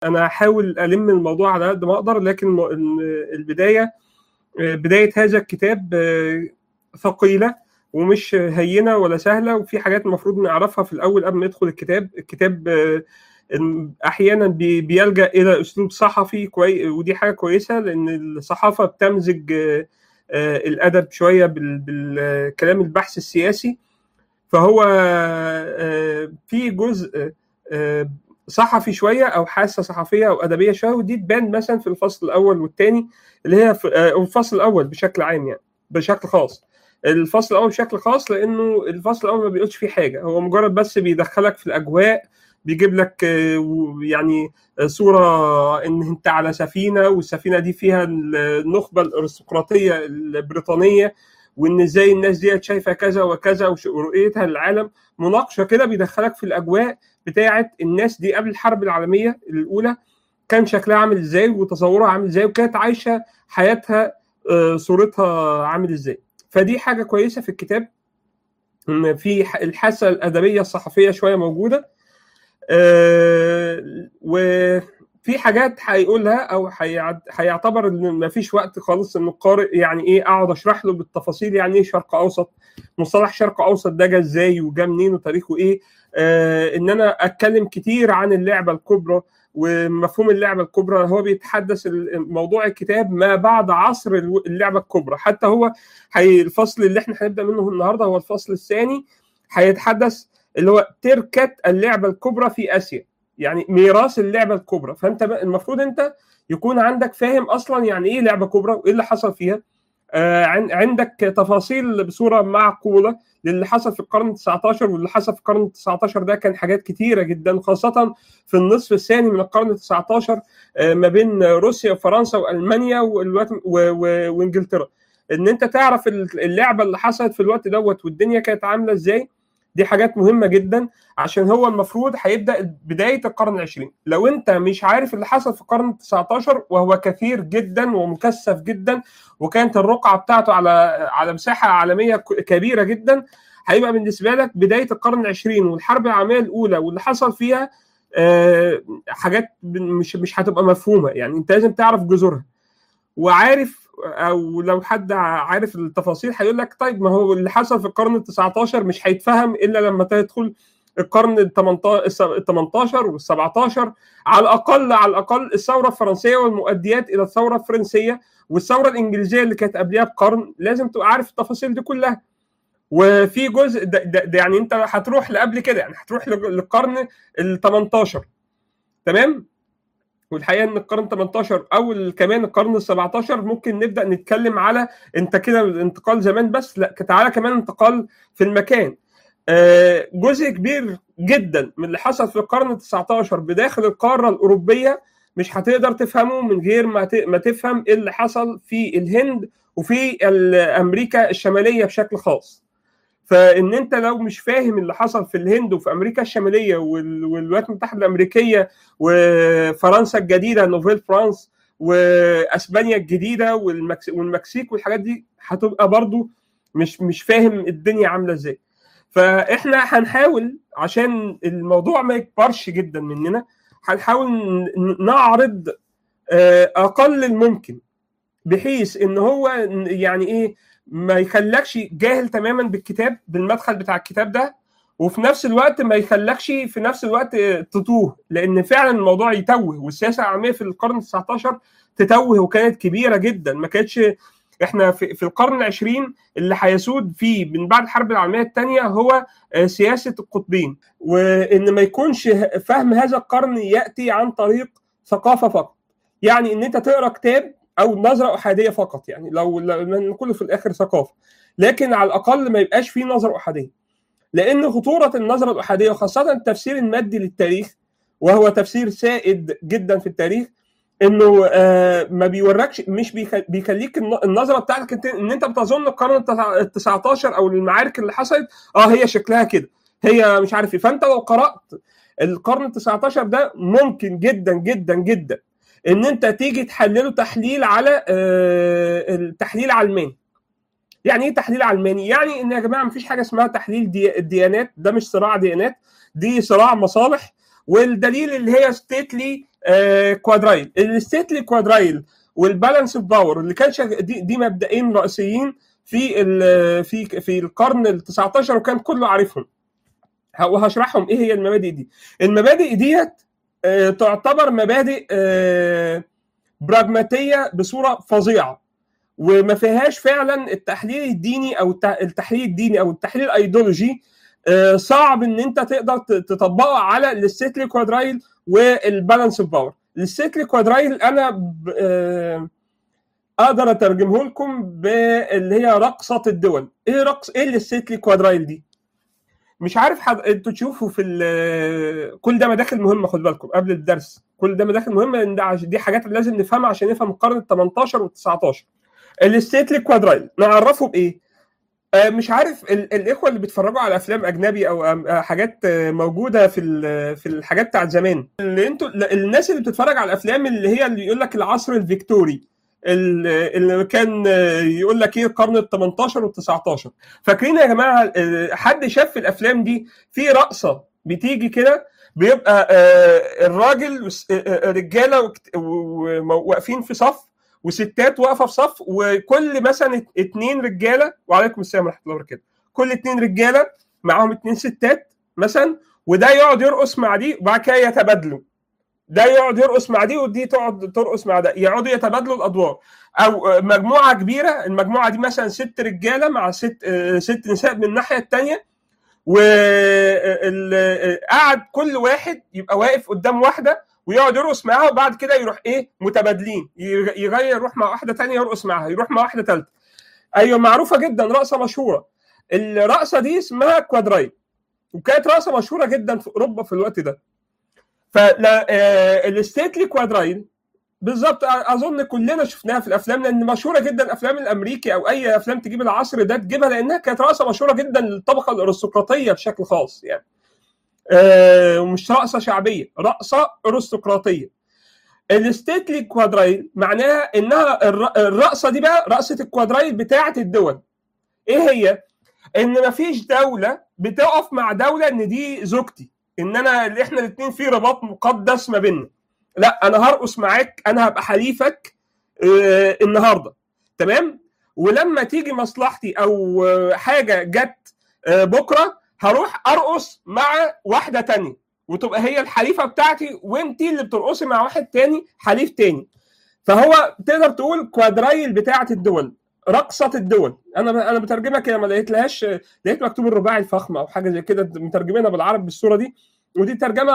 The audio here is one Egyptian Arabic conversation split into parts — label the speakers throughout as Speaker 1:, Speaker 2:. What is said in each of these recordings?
Speaker 1: انا هحاول الم الموضوع على قد ما اقدر لكن البدايه بدايه هذا الكتاب ثقيله ومش هينه ولا سهله وفي حاجات المفروض نعرفها في الاول قبل ما ندخل الكتاب الكتاب احيانا بيلجا الى اسلوب صحفي كويس ودي حاجه كويسه لان الصحافه بتمزج الادب شويه بالكلام البحث السياسي فهو في جزء صحفي شويه او حاسه صحفيه او ادبيه شويه ودي تبان مثلا في الفصل الاول والثاني اللي هي في الفصل الاول بشكل عام يعني بشكل خاص الفصل الاول بشكل خاص لانه الفصل الاول ما بيقولش فيه حاجه هو مجرد بس بيدخلك في الاجواء بيجيب لك يعني صوره ان انت على سفينه والسفينه دي فيها النخبه الارستقراطيه البريطانيه وان ازاي الناس دي شايفه كذا وكذا ورؤيتها للعالم مناقشه كده بيدخلك في الاجواء بتاعه الناس دي قبل الحرب العالميه الاولى كان شكلها عامل ازاي وتصورها عامل ازاي وكانت عايشه حياتها صورتها عامل ازاي فدي حاجه كويسه في الكتاب ان في الحاسه الادبيه الصحفيه شويه موجوده وفي حاجات هيقولها او هيعتبر ان ما فيش وقت خالص ان القارئ يعني ايه اقعد اشرح له بالتفاصيل يعني ايه شرق اوسط مصطلح شرق اوسط ده جه ازاي وجا منين وتاريخه ايه آه ان انا اتكلم كتير عن اللعبه الكبرى ومفهوم اللعبه الكبرى هو بيتحدث موضوع الكتاب ما بعد عصر اللعبه الكبرى حتى هو حي الفصل اللي احنا هنبدا منه النهارده هو الفصل الثاني هيتحدث اللي هو تركه اللعبه الكبرى في اسيا يعني ميراث اللعبه الكبرى فانت المفروض انت يكون عندك فاهم اصلا يعني ايه لعبه كبرى وايه اللي حصل فيها آه عندك تفاصيل بصوره معقوله للي حصل في القرن ال19 واللي حصل في القرن ال19 ده كان حاجات كتيره جدا خاصه في النصف الثاني من القرن ال19 آه ما بين روسيا وفرنسا والمانيا وانجلترا ان انت تعرف اللعبه اللي حصلت في الوقت دوت والدنيا كانت عامله ازاي دي حاجات مهمه جدا عشان هو المفروض هيبدا بدايه القرن العشرين لو انت مش عارف اللي حصل في القرن ال19 وهو كثير جدا ومكثف جدا وكانت الرقعه بتاعته على على مساحه عالميه كبيره جدا هيبقى بالنسبه لك بدايه القرن العشرين والحرب العالميه الاولى واللي حصل فيها آه حاجات مش مش هتبقى مفهومه يعني انت لازم تعرف جذورها وعارف او لو حد عارف التفاصيل هيقول لك طيب ما هو اللي حصل في القرن ال 19 مش هيتفهم الا لما تدخل القرن ال 18 وال 17 على الاقل على الاقل الثوره الفرنسيه والمؤديات الى الثوره الفرنسيه والثوره الانجليزيه اللي كانت قبلها بقرن لازم تبقى عارف التفاصيل دي كلها وفي جزء ده, ده, ده يعني انت هتروح لقبل كده يعني هتروح للقرن ال 18 تمام والحقيقه ان القرن 18 او كمان القرن ال 17 ممكن نبدا نتكلم على انت كده انتقال زمان بس لا تعالى كمان انتقال في المكان جزء كبير جدا من اللي حصل في القرن ال 19 بداخل القاره الاوروبيه مش هتقدر تفهمه من غير ما ما تفهم ايه اللي حصل في الهند وفي امريكا الشماليه بشكل خاص فان انت لو مش فاهم اللي حصل في الهند وفي امريكا الشماليه والولايات المتحده الامريكيه وفرنسا الجديده نوفيل فرانس واسبانيا الجديده والمكسيك والحاجات دي هتبقى برضو مش مش فاهم الدنيا عامله ازاي فاحنا هنحاول عشان الموضوع ما يكبرش جدا مننا هنحاول نعرض اقل الممكن بحيث ان هو يعني ايه ما يخلكش جاهل تماما بالكتاب بالمدخل بتاع الكتاب ده وفي نفس الوقت ما يخلكش في نفس الوقت تتوه لان فعلا الموضوع يتوه والسياسه العالميه في القرن ال 19 تتوه وكانت كبيره جدا ما كانتش احنا في, في القرن العشرين اللي هيسود فيه من بعد الحرب العالميه الثانيه هو سياسه القطبين وان ما يكونش فهم هذا القرن ياتي عن طريق ثقافه فقط يعني ان انت تقرا كتاب او نظره احاديه فقط يعني لو كله في الاخر ثقافه لكن على الاقل ما يبقاش فيه نظره احاديه لان خطوره النظره الاحاديه وخاصه التفسير المادي للتاريخ وهو تفسير سائد جدا في التاريخ انه آه ما بيوركش مش بيخليك النظره بتاعتك انت ان انت بتظن القرن ال 19 او المعارك اللي حصلت اه هي شكلها كده هي مش عارف ايه فانت لو قرات القرن ال 19 ده ممكن جدا جدا جدا ان انت تيجي تحلله تحليل على آه التحليل علماني يعني ايه تحليل علماني يعني ان يا جماعه مفيش حاجه اسمها تحليل دي الديانات ده مش صراع ديانات دي صراع مصالح والدليل اللي هي ستيتلي آه كوادرايل الستيتلي كوادرايل والبالانس اوف باور اللي كان شغ... دي, دي مبدئين رئيسيين في ال... في في القرن ال 19 وكان كله عارفهم وهشرحهم ايه هي المبادئ دي المبادئ ديت آه تعتبر مبادئ آه براجماتيه بصوره فظيعه وما فيهاش فعلا التحليل الديني او التحليل الديني او التحليل الايديولوجي آه صعب ان انت تقدر تطبقه على الستيتلي كوادرايل والبالانس اوف باور الستيتلي كوادرايل انا آه اقدر اترجمه لكم باللي هي رقصه الدول ايه رقص ايه الستيتلي كوادرايل دي مش عارف حد... انتوا تشوفوا في ال... كل ده مداخل مهمه خد بالكم قبل الدرس كل ده مداخل مهمه لان ده دي حاجات لازم نفهمها عشان نفهم القرن ال 18 وال 19 الستيتلي كوادرايل نعرفه بايه؟ آه مش عارف ال... الاخوه اللي بيتفرجوا على افلام اجنبي او حاجات موجوده في ال... في الحاجات بتاعت زمان اللي انتوا الناس اللي بتتفرج على الافلام اللي هي اللي يقول لك العصر الفيكتوري اللي كان يقول لك ايه القرن ال 18 وال 19 فاكرين يا جماعه حد شاف في الافلام دي في رقصه بتيجي كده بيبقى الراجل رجاله واقفين في صف وستات واقفه في صف وكل مثلا اتنين رجاله وعليكم السلام ورحمه الله وبركاته كل اتنين رجاله معاهم اتنين ستات مثلا وده يقعد يرقص مع دي وبعد كده يتبادلوا ده يقعد يرقص مع دي ودي تقعد ترقص مع ده يقعدوا يتبادلوا الادوار او مجموعه كبيره المجموعه دي مثلا ست رجاله مع ست ست نساء من الناحيه الثانيه وقعد كل واحد يبقى واقف قدام واحده ويقعد يرقص معاها وبعد كده يروح ايه متبادلين يغير يروح مع واحده ثانيه يرقص معاها يروح مع واحده ثالثه ايوه معروفه جدا رقصه مشهوره الرقصه دي اسمها كوادرايل وكانت رقصه مشهوره جدا في اوروبا في الوقت ده فالستيتلي كوادرايل بالظبط اظن كلنا شفناها في الافلام لان مشهوره جدا الافلام الامريكي او اي افلام تجيب العصر ده تجيبها لانها كانت رقصه مشهوره جدا للطبقه الارستقراطيه بشكل خاص يعني ومش رقصه شعبيه رقصه ارستقراطيه الستيتلي كوادرايل معناها انها الرقصه دي بقى رقصه الكوادرايل بتاعه الدول ايه هي ان مفيش دوله بتقف مع دوله ان دي زوجتي ان انا اللي احنا الاثنين في رباط مقدس ما بيننا لا انا هرقص معاك انا هبقى حليفك اه النهارده تمام ولما تيجي مصلحتي او حاجه جت اه بكره هروح ارقص مع واحده تانية وتبقى هي الحليفه بتاعتي وانتي اللي بترقصي مع واحد تاني حليف تاني فهو تقدر تقول كوادرايل بتاعه الدول رقصة الدول انا انا بترجمها كده ما لقيت لهاش لقيت مكتوب الرباعي الفخم او حاجه زي كده مترجمينها بالعربي بالصوره دي ودي ترجمه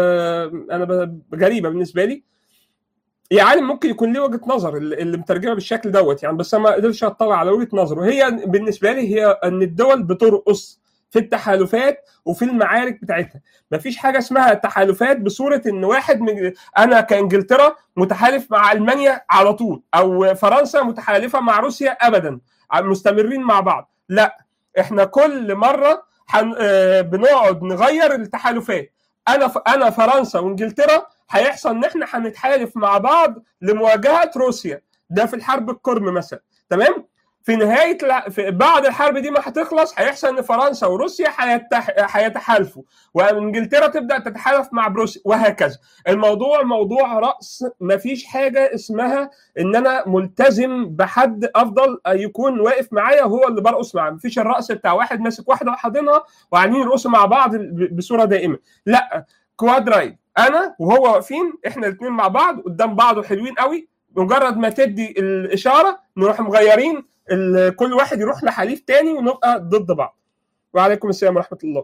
Speaker 1: انا غريبه بالنسبه لي يا عالم ممكن يكون ليه وجهه نظر اللي مترجمه بالشكل دوت يعني بس انا ما قدرتش اطلع على وجهه نظره هي بالنسبه لي هي ان الدول بترقص في التحالفات وفي المعارك بتاعتها مفيش حاجه اسمها تحالفات بصوره ان واحد من انا كانجلترا متحالف مع المانيا على طول او فرنسا متحالفه مع روسيا ابدا مستمرين مع بعض لا احنا كل مره حن... آه بنقعد نغير التحالفات انا ف... انا فرنسا وانجلترا هيحصل ان احنا هنتحالف مع بعض لمواجهه روسيا ده في الحرب القرم مثلا تمام في نهايه لا في بعد الحرب دي ما هتخلص هيحصل ان فرنسا وروسيا هيتح... هيتحالفوا وانجلترا تبدا تتحالف مع بروسيا وهكذا الموضوع موضوع راس ما فيش حاجه اسمها ان انا ملتزم بحد افضل يكون واقف معايا هو اللي برقص معاه مفيش الرقص بتاع واحد ماسك واحده وحاضنها وقاعدين يرقصوا مع بعض بصوره دائمه لا كوادرايل انا وهو واقفين احنا الاثنين مع بعض قدام بعض وحلوين قوي مجرد ما تدي الاشاره نروح مغيرين كل واحد يروح لحليف تاني ونبقى ضد بعض وعليكم السلام ورحمه الله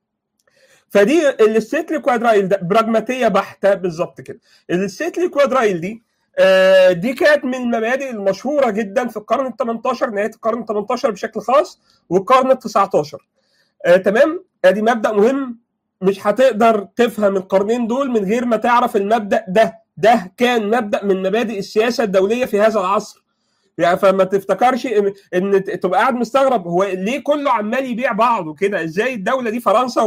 Speaker 1: فدي الستيتلي كوادرايل ده براجماتيه بحته بالظبط كده الستيتلي كوادرايل دي آه دي كانت من المبادئ المشهوره جدا في القرن ال 18 نهايه القرن ال 18 بشكل خاص والقرن ال 19 آه تمام ادي مبدا مهم مش هتقدر تفهم القرنين دول من غير ما تعرف المبدا ده ده كان مبدا من مبادئ السياسه الدوليه في هذا العصر يعني فما تفتكرش ان تبقى قاعد مستغرب هو ليه كله عمال يبيع بعضه كده ازاي الدوله دي فرنسا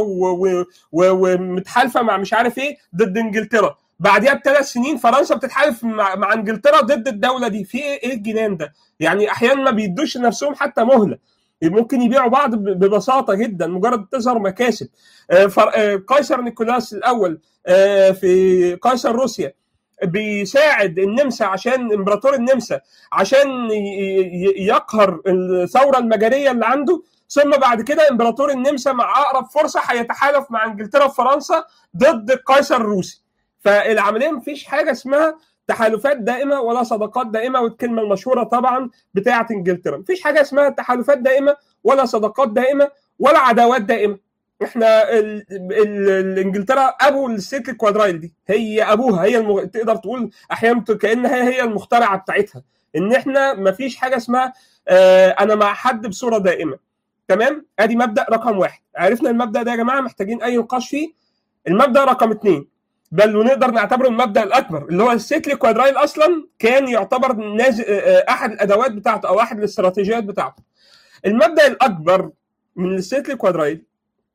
Speaker 1: ومتحالفه مع مش عارف ايه ضد انجلترا بعديها بثلاث سنين فرنسا بتتحالف مع, مع انجلترا ضد الدوله دي في ايه الجنان ده يعني احيانا ما بيدوش لنفسهم حتى مهله ممكن يبيعوا بعض ب- ببساطه جدا مجرد تظهر مكاسب آه، فر- آه، قيصر نيكولاس الاول آه، في قيصر روسيا بيساعد النمسا عشان امبراطور النمسا عشان ي- ي- يقهر الثوره المجريه اللي عنده ثم بعد كده امبراطور النمسا مع اقرب فرصه هيتحالف مع انجلترا وفرنسا ضد القيصر الروسي فالعمليه مفيش حاجه اسمها تحالفات دائمه ولا صداقات دائمه والكلمه المشهوره طبعا بتاعه انجلترا مفيش حاجه اسمها تحالفات دائمه ولا صداقات دائمه ولا عداوات دائمه احنا ال... ال... ال... انجلترا ابو السلك كوادرايل دي هي ابوها هي المغ... تقدر تقول احيانا كانها هي المخترعه بتاعتها ان احنا مفيش حاجه اسمها آه انا مع حد بصوره دائمه تمام ادي مبدا رقم واحد عرفنا المبدا ده يا جماعه محتاجين اي نقاش فيه المبدا رقم اثنين بل ونقدر نعتبره المبدا الاكبر اللي هو السيكل كوادرايل اصلا كان يعتبر نازل احد الادوات بتاعته او احد الاستراتيجيات بتاعته المبدا الاكبر من السيكل كوادرايل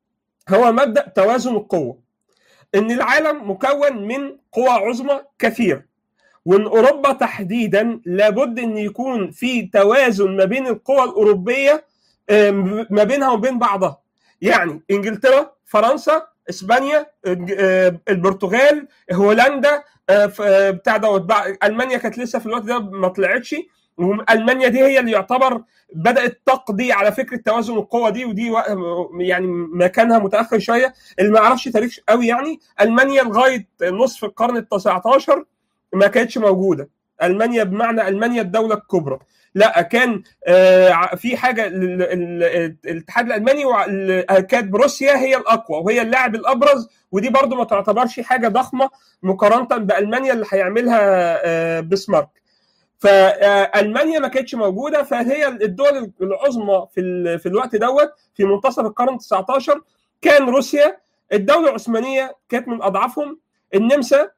Speaker 1: هو مبدا توازن القوه ان العالم مكون من قوى عظمى كثيره وان اوروبا تحديدا لابد ان يكون في توازن ما بين القوى الاوروبيه ما بينها وبين بعضها يعني انجلترا فرنسا اسبانيا البرتغال هولندا بتاع دوت المانيا كانت لسه في الوقت ده ما طلعتش والمانيا دي هي اللي يعتبر بدات تقضي على فكره توازن القوى دي ودي يعني مكانها متاخر شويه اللي ما يعرفش تاريخ قوي يعني المانيا لغايه نصف القرن ال 19 ما كانتش موجوده المانيا بمعنى المانيا الدوله الكبرى لا كان في حاجه الاتحاد الالماني كانت بروسيا هي الاقوى وهي اللاعب الابرز ودي برضو ما تعتبرش حاجه ضخمه مقارنه بالمانيا اللي هيعملها بسمارك فالمانيا ما كانتش موجوده فهي الدول العظمى في في الوقت دوت في منتصف القرن 19 كان روسيا الدوله العثمانيه كانت من اضعفهم النمسا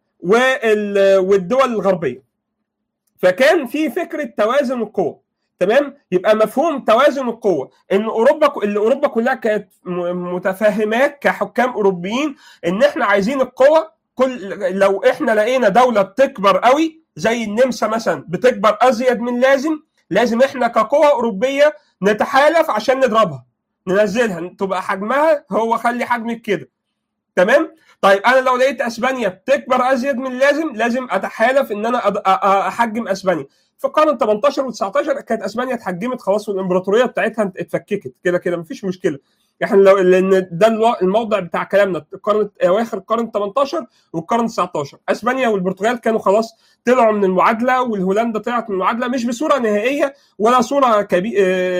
Speaker 1: والدول الغربيه فكان في فكره توازن القوى تمام يبقى مفهوم توازن القوه ان اوروبا اللي اوروبا كلها كانت متفاهمات كحكام اوروبيين ان احنا عايزين القوه كل لو احنا لقينا دوله بتكبر قوي زي النمسا مثلا بتكبر ازيد من لازم لازم احنا كقوه اوروبيه نتحالف عشان نضربها ننزلها تبقى حجمها هو خلي حجمك كده تمام طيب انا لو لقيت اسبانيا بتكبر ازيد من لازم لازم اتحالف ان انا احجم اسبانيا في القرن 18 و 19 كانت اسبانيا اتحجمت خلاص والامبراطوريه بتاعتها اتفككت كده كده مفيش مشكله احنا لو لان ده الموضع بتاع كلامنا القرن اواخر القرن 18 والقرن 19 اسبانيا والبرتغال كانوا خلاص طلعوا من المعادله والهولندا طلعت من المعادله مش بصوره نهائيه ولا صوره كبي...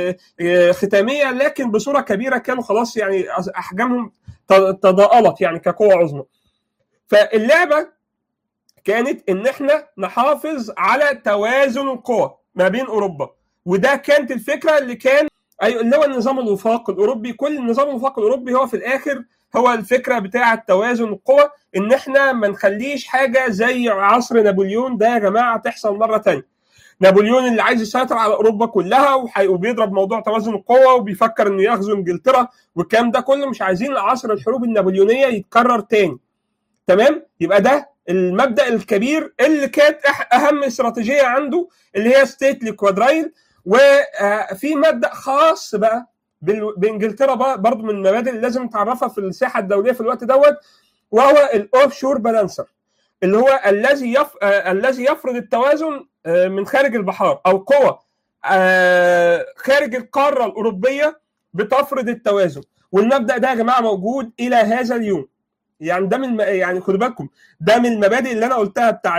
Speaker 1: ختاميه لكن بصوره كبيره كانوا خلاص يعني احجامهم تضاءلت يعني كقوه عظمى فاللعبه كانت ان احنا نحافظ على توازن القوى ما بين اوروبا وده كانت الفكره اللي كان ايوه اللي هو النظام الوفاق الاوروبي كل النظام الوفاق الاوروبي هو في الاخر هو الفكره بتاعه توازن القوى ان احنا ما نخليش حاجه زي عصر نابليون ده يا جماعه تحصل مره ثانيه نابليون اللي عايز يسيطر على اوروبا كلها وبيضرب موضوع توازن القوى وبيفكر انه يغزو انجلترا والكلام ده كله مش عايزين عصر الحروب النابليونيه يتكرر تاني تمام يبقى ده المبدا الكبير اللي كانت اهم استراتيجيه عنده اللي هي ستيتلي كوادرايل وفي مبدا خاص بقى بانجلترا برضه من المبادئ اللي لازم تعرفها في الساحه الدوليه في الوقت دوت وهو الاوف شور بالانسر اللي هو الذي يف... آه الذي يفرض التوازن آه من خارج البحار او قوى آه خارج القاره الاوروبيه بتفرض التوازن والمبدا ده يا جماعه موجود الى هذا اليوم يعني ده من يعني خدوا بالكم ده من المبادئ اللي انا قلتها بتاع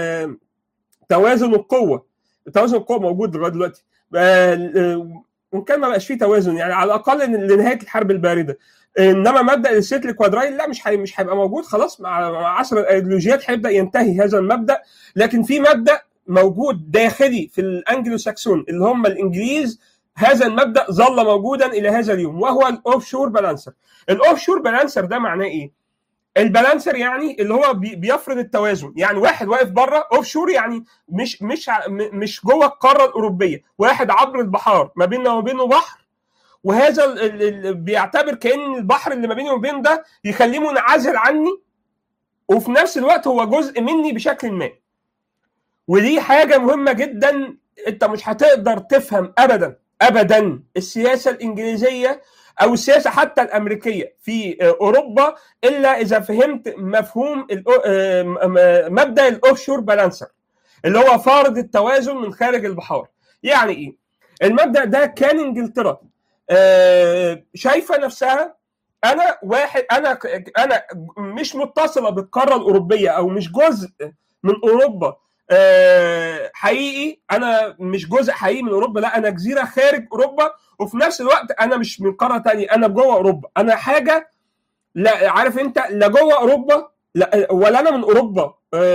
Speaker 1: توازن القوه توازن القوه موجود لغايه دلوقتي وان كان ما بقاش فيه توازن يعني على الاقل لنهايه الحرب البارده انما مبدا السيتل كوادرايل لا مش حي... مش هيبقى موجود خلاص مع عصر الايديولوجيات هيبدا ينتهي هذا المبدا لكن في مبدا موجود داخلي في الانجلو ساكسون اللي هم الانجليز هذا المبدا ظل موجودا الى هذا اليوم وهو الاوف شور بالانسر الاوف شور بالانسر ده معناه ايه البالانسر يعني اللي هو بيفرض التوازن يعني واحد واقف بره اوف شور يعني مش مش مش جوه القاره الاوروبيه واحد عبر البحار ما بيننا وبينه بحر وهذا اللي بيعتبر كان البحر اللي ما بيني وبين ده يخليه منعزل عني وفي نفس الوقت هو جزء مني بشكل ما ودي حاجه مهمه جدا انت مش هتقدر تفهم ابدا ابدا السياسه الانجليزيه او السياسه حتى الامريكيه في اوروبا الا اذا فهمت مفهوم مبدا الاوفشور بالانسر اللي هو فارض التوازن من خارج البحار يعني ايه المبدا ده كان انجلترا شايفه نفسها انا واحد انا انا مش متصله بالقاره الاوروبيه او مش جزء من اوروبا حقيقي انا مش جزء حقيقي من اوروبا لا انا جزيره خارج اوروبا وفي نفس الوقت انا مش من قاره تانية انا جوه اوروبا انا حاجه لا عارف انت لا جوه اوروبا لا ولا انا من اوروبا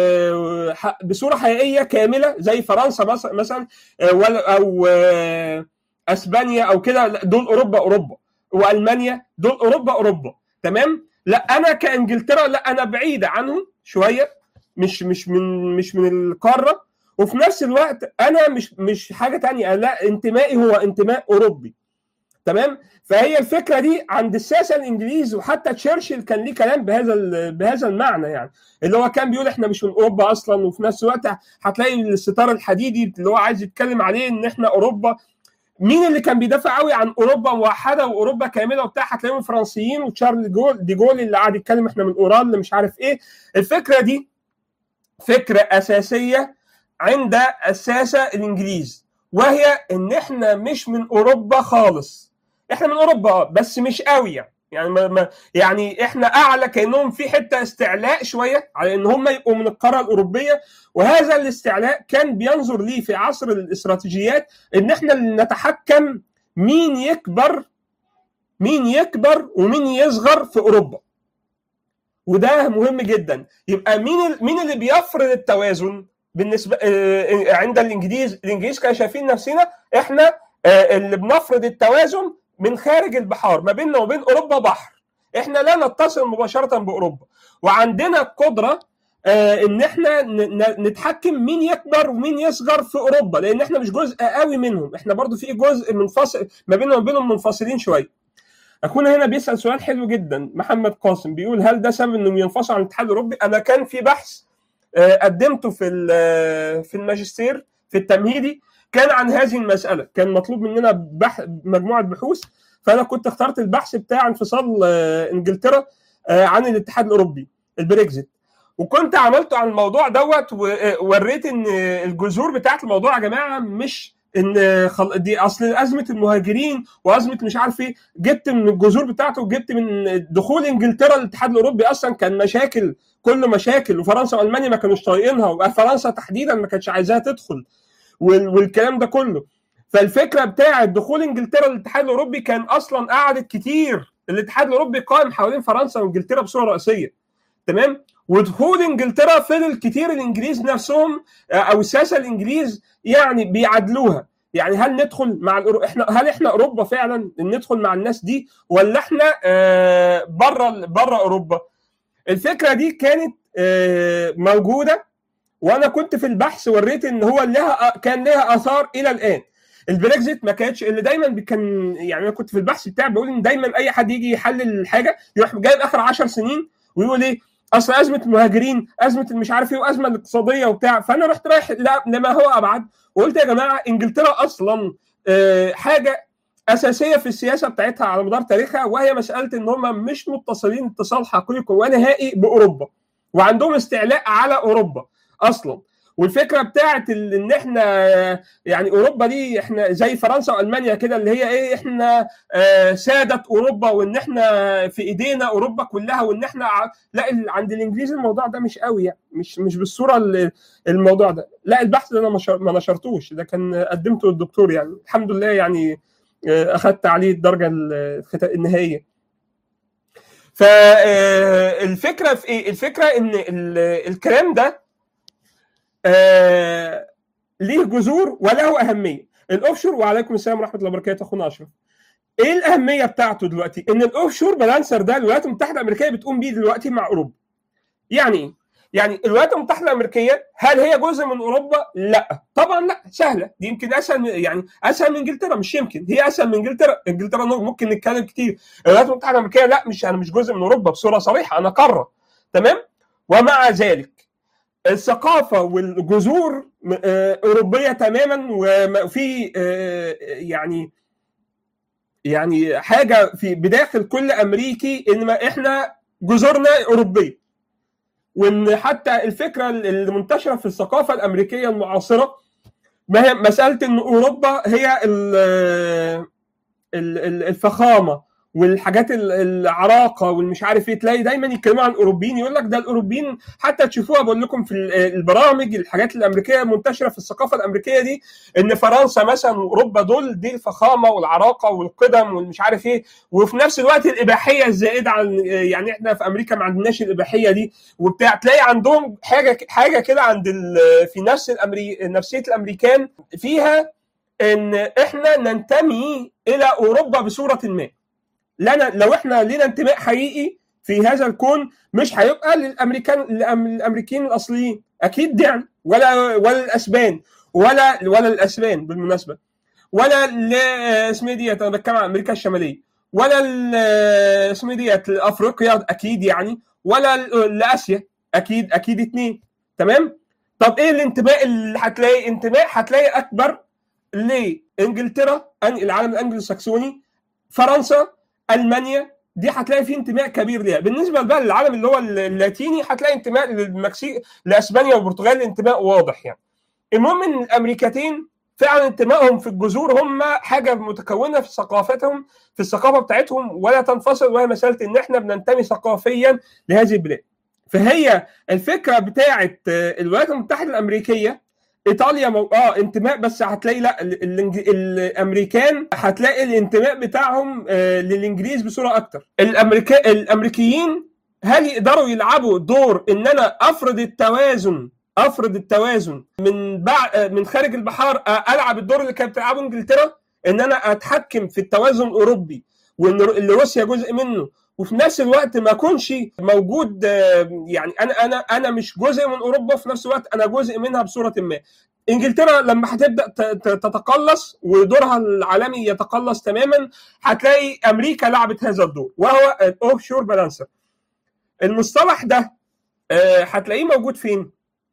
Speaker 1: بصوره حقيقيه كامله زي فرنسا مثلا ولا او اسبانيا او كده دول اوروبا اوروبا والمانيا دول اوروبا اوروبا تمام لا انا كانجلترا لا انا بعيده عنهم شويه مش مش من مش من القاره وفي نفس الوقت انا مش مش حاجه تانية لا انتمائي هو انتماء اوروبي تمام فهي الفكره دي عند الساسه الانجليز وحتى تشرشل كان ليه كلام بهذا بهذا المعنى يعني اللي هو كان بيقول احنا مش من اوروبا اصلا وفي نفس الوقت هتلاقي الستار الحديدي اللي هو عايز يتكلم عليه ان احنا اوروبا مين اللي كان بيدافع قوي عن اوروبا موحده واوروبا كامله وبتاع هتلاقيهم فرنسيين وتشارل جول دي جول اللي قاعد يتكلم احنا من اورال اللي مش عارف ايه الفكره دي فكره اساسيه عند الساسه الانجليز وهي ان احنا مش من اوروبا خالص احنا من اوروبا بس مش قوي يعني يعني ما ما يعني احنا اعلى كانهم في حته استعلاء شويه على ان هم يبقوا من القاره الاوروبيه وهذا الاستعلاء كان بينظر ليه في عصر الاستراتيجيات ان احنا اللي نتحكم مين يكبر مين يكبر ومين يصغر في اوروبا وده مهم جدا يبقى مين مين اللي بيفرض التوازن بالنسبه عند الانجليز الانجليز كانوا شايفين نفسنا احنا اللي بنفرض التوازن من خارج البحار ما بيننا وبين اوروبا بحر احنا لا نتصل مباشره باوروبا وعندنا القدره ان احنا نتحكم مين يكبر ومين يصغر في اوروبا لان احنا مش جزء قوي منهم احنا برضو في جزء منفصل ما بيننا وبينهم منفصلين شويه اخونا هنا بيسال سؤال حلو جدا محمد قاسم بيقول هل ده سبب انهم ينفصلوا عن الاتحاد الاوروبي انا كان في بحث قدمته في في الماجستير في التمهيدي كان عن هذه المساله كان مطلوب مننا بح... مجموعه بحوث فانا كنت اخترت البحث بتاع انفصال انجلترا عن الاتحاد الاوروبي البريكزيت وكنت عملته عن الموضوع دوت ووريت ان الجذور بتاعت الموضوع يا جماعه مش ان خل... دي اصل ازمه المهاجرين وازمه مش عارف ايه جبت من الجذور بتاعته وجبت من دخول انجلترا للاتحاد الاوروبي اصلا كان مشاكل كل مشاكل وفرنسا والمانيا ما كانوش طايقينها وفرنسا تحديدا ما كانتش عايزاها تدخل وال... والكلام ده كله فالفكره بتاعه دخول انجلترا للاتحاد الاوروبي كان اصلا قعدت كتير الاتحاد الاوروبي قائم حوالين فرنسا وانجلترا بصوره رئيسيه تمام ودخول انجلترا فضل كتير الانجليز نفسهم او الساسه الانجليز يعني بيعادلوها يعني هل ندخل مع الأورو... احنا هل احنا اوروبا فعلا ندخل مع الناس دي ولا احنا آه بره بره اوروبا الفكره دي كانت آه موجوده وانا كنت في البحث وريت ان هو لها كان لها اثار الى الان البريكزيت ما كانتش اللي دايما كان يعني انا كنت في البحث بتاعي بقول ان دايما اي حد يجي يحلل الحاجه يروح جايب اخر 10 سنين ويقول ايه اصل ازمه المهاجرين ازمه مش عارف ايه وازمه الاقتصاديه وبتاع فانا رحت رايح لما هو ابعد وقلت يا جماعه انجلترا اصلا حاجه اساسيه في السياسه بتاعتها على مدار تاريخها وهي مساله ان هم مش متصلين اتصال حقيقي ونهائي باوروبا وعندهم استعلاء على اوروبا اصلا والفكره بتاعت ان احنا يعني اوروبا دي احنا زي فرنسا والمانيا كده اللي هي ايه احنا ساده اوروبا وان احنا في ايدينا اوروبا كلها وان احنا لا عند الانجليز الموضوع ده مش قوي يعني مش مش بالصوره الموضوع ده لا البحث ده انا ما نشرتوش ده كان قدمته للدكتور يعني الحمد لله يعني اخذت عليه الدرجه النهائيه فالفكره في ايه الفكره ان الكلام ده آه ليه جذور وله اهميه الاوفشور وعليكم السلام ورحمه الله وبركاته اخونا اشرف ايه الاهميه بتاعته دلوقتي ان الاوفشور بالانسر ده الولايات المتحده الامريكيه بتقوم بيه دلوقتي مع اوروبا يعني ايه يعني الولايات المتحده الامريكيه هل هي جزء من اوروبا لا طبعا لا سهله دي يمكن اسهل يعني اسهل من انجلترا مش يمكن هي اسهل من انجلترا انجلترا ممكن نتكلم كتير الولايات المتحده الامريكيه لا مش انا مش جزء من اوروبا بصوره صريحه انا قاره تمام ومع ذلك الثقافة والجذور أوروبية تماما وفي يعني يعني حاجه في بداخل كل امريكي ان ما احنا جذورنا اوروبيه وان حتى الفكره المنتشره في الثقافه الامريكيه المعاصره ما هي مساله ان اوروبا هي الفخامه والحاجات العراقه والمش عارف ايه تلاقي دايما يتكلموا عن الاوروبيين يقول لك ده الاوروبيين حتى تشوفوها بقول لكم في البرامج الحاجات الامريكيه المنتشره في الثقافه الامريكيه دي ان فرنسا مثلا واوروبا دول دي الفخامه والعراقه والقدم والمش عارف ايه وفي نفس الوقت الاباحيه الزائده عن يعني احنا في امريكا ما عندناش الاباحيه دي وبتاع تلاقي عندهم حاجه حاجه كده عند في نفس الأمري... نفسيه الامريكان فيها ان احنا ننتمي الى اوروبا بصوره ما لنا لو احنا لينا انتماء حقيقي في هذا الكون مش هيبقى للامريكان الامريكيين الاصليين اكيد يعني ولا ولا الاسبان ولا ولا الاسبان بالمناسبه ولا اسمه ديت انا بتكلم عن امريكا الشماليه ولا اسمه ديت افريقيا اكيد يعني ولا لاسيا اكيد اكيد اتنين تمام طب ايه الانتماء اللي هتلاقي انتماء هتلاقي اكبر لانجلترا العالم الانجلو ساكسوني فرنسا المانيا دي هتلاقي فيه انتماء كبير ليها بالنسبه بقى للعالم اللي هو اللاتيني هتلاقي انتماء للمكسيك لاسبانيا والبرتغال انتماء واضح يعني المهم ان الامريكتين فعلا انتمائهم في الجذور هم حاجه متكونه في ثقافتهم في الثقافه بتاعتهم ولا تنفصل وهي مساله ان احنا بننتمي ثقافيا لهذه البلاد فهي الفكره بتاعه الولايات المتحده الامريكيه ايطاليا مو... اه انتماء بس هتلاقي لا الانج... الامريكان هتلاقي الانتماء بتاعهم آه للانجليز بصوره اكتر الامريكا الامريكيين هل يقدروا يلعبوا دور ان انا افرض التوازن افرض التوازن من بعد من خارج البحار العب الدور اللي كانت بتلعبه انجلترا ان انا اتحكم في التوازن الاوروبي وان اللي روسيا جزء منه وفي نفس الوقت ما اكونش موجود يعني انا انا انا مش جزء من اوروبا وفي نفس الوقت انا جزء منها بصوره ما انجلترا لما هتبدا تتقلص ودورها العالمي يتقلص تماما هتلاقي امريكا لعبت هذا الدور وهو الاوف شور بالانسر المصطلح ده هتلاقيه موجود فين؟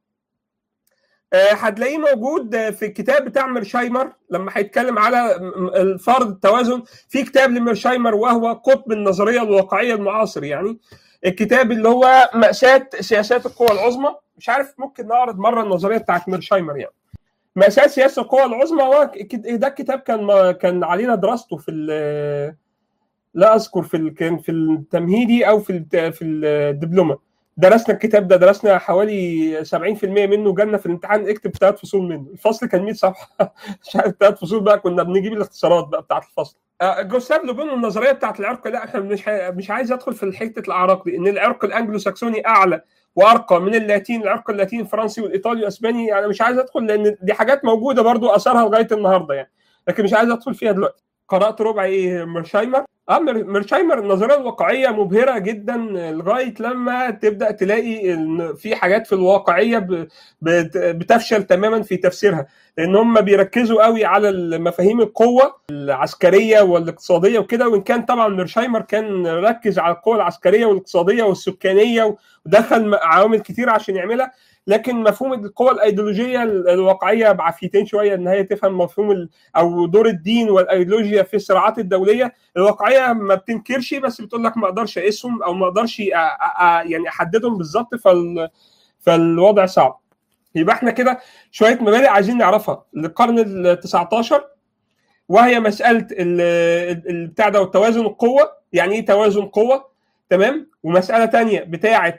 Speaker 1: هتلاقيه موجود في الكتاب بتاع ميرشايمر لما هيتكلم على فرض التوازن في كتاب لميرشايمر وهو قطب النظريه الواقعيه المعاصر يعني الكتاب اللي هو مأساة سياسات القوى العظمى مش عارف ممكن نعرض مره النظريه بتاعت ميرشايمر يعني مأساة سياسة القوى العظمى هو ده الكتاب كان كان علينا دراسته في لا اذكر في كان في التمهيدي او في في الدبلومه درسنا الكتاب ده درسنا حوالي 70% منه جالنا في الامتحان اكتب ثلاث فصول منه الفصل كان 100 صفحه مش عارف ثلاث فصول بقى كنا بنجيب الاختصارات بقى بتاعت الفصل جوستاف لوبين النظريه بتاعت العرق لا احنا مش مش عايز ادخل في حته الاعراق دي ان العرق الانجلو ساكسوني اعلى وارقى من اللاتين العرق اللاتيني الفرنسي والايطالي والاسباني يعني مش عايز ادخل لان دي حاجات موجوده برضو اثرها لغايه النهارده يعني لكن مش عايز ادخل فيها دلوقتي قرات ربع ايه ميرشايمر اه ميرشايمر النظريه الواقعيه مبهره جدا لغايه لما تبدا تلاقي ان في حاجات في الواقعيه بتفشل تماما في تفسيرها لان هم بيركزوا قوي على مفاهيم القوه العسكريه والاقتصاديه وكده وان كان طبعا ميرشايمر كان ركز على القوه العسكريه والاقتصاديه والسكانيه ودخل عوامل كتير عشان يعملها لكن مفهوم القوى الايديولوجيه الواقعيه بعافيتين شويه ان هي تفهم مفهوم او دور الدين والايديولوجيا في الصراعات الدوليه الواقعيه ما بتنكرش بس بتقول لك ما اقدرش اقيسهم او ما اقدرش يعني احددهم بالظبط فال فالوضع صعب يبقى احنا كده شويه مبادئ عايزين نعرفها للقرن ال 19 وهي مساله البتاع ده والتوازن القوه يعني ايه توازن قوه تمام ومساله تانية بتاعه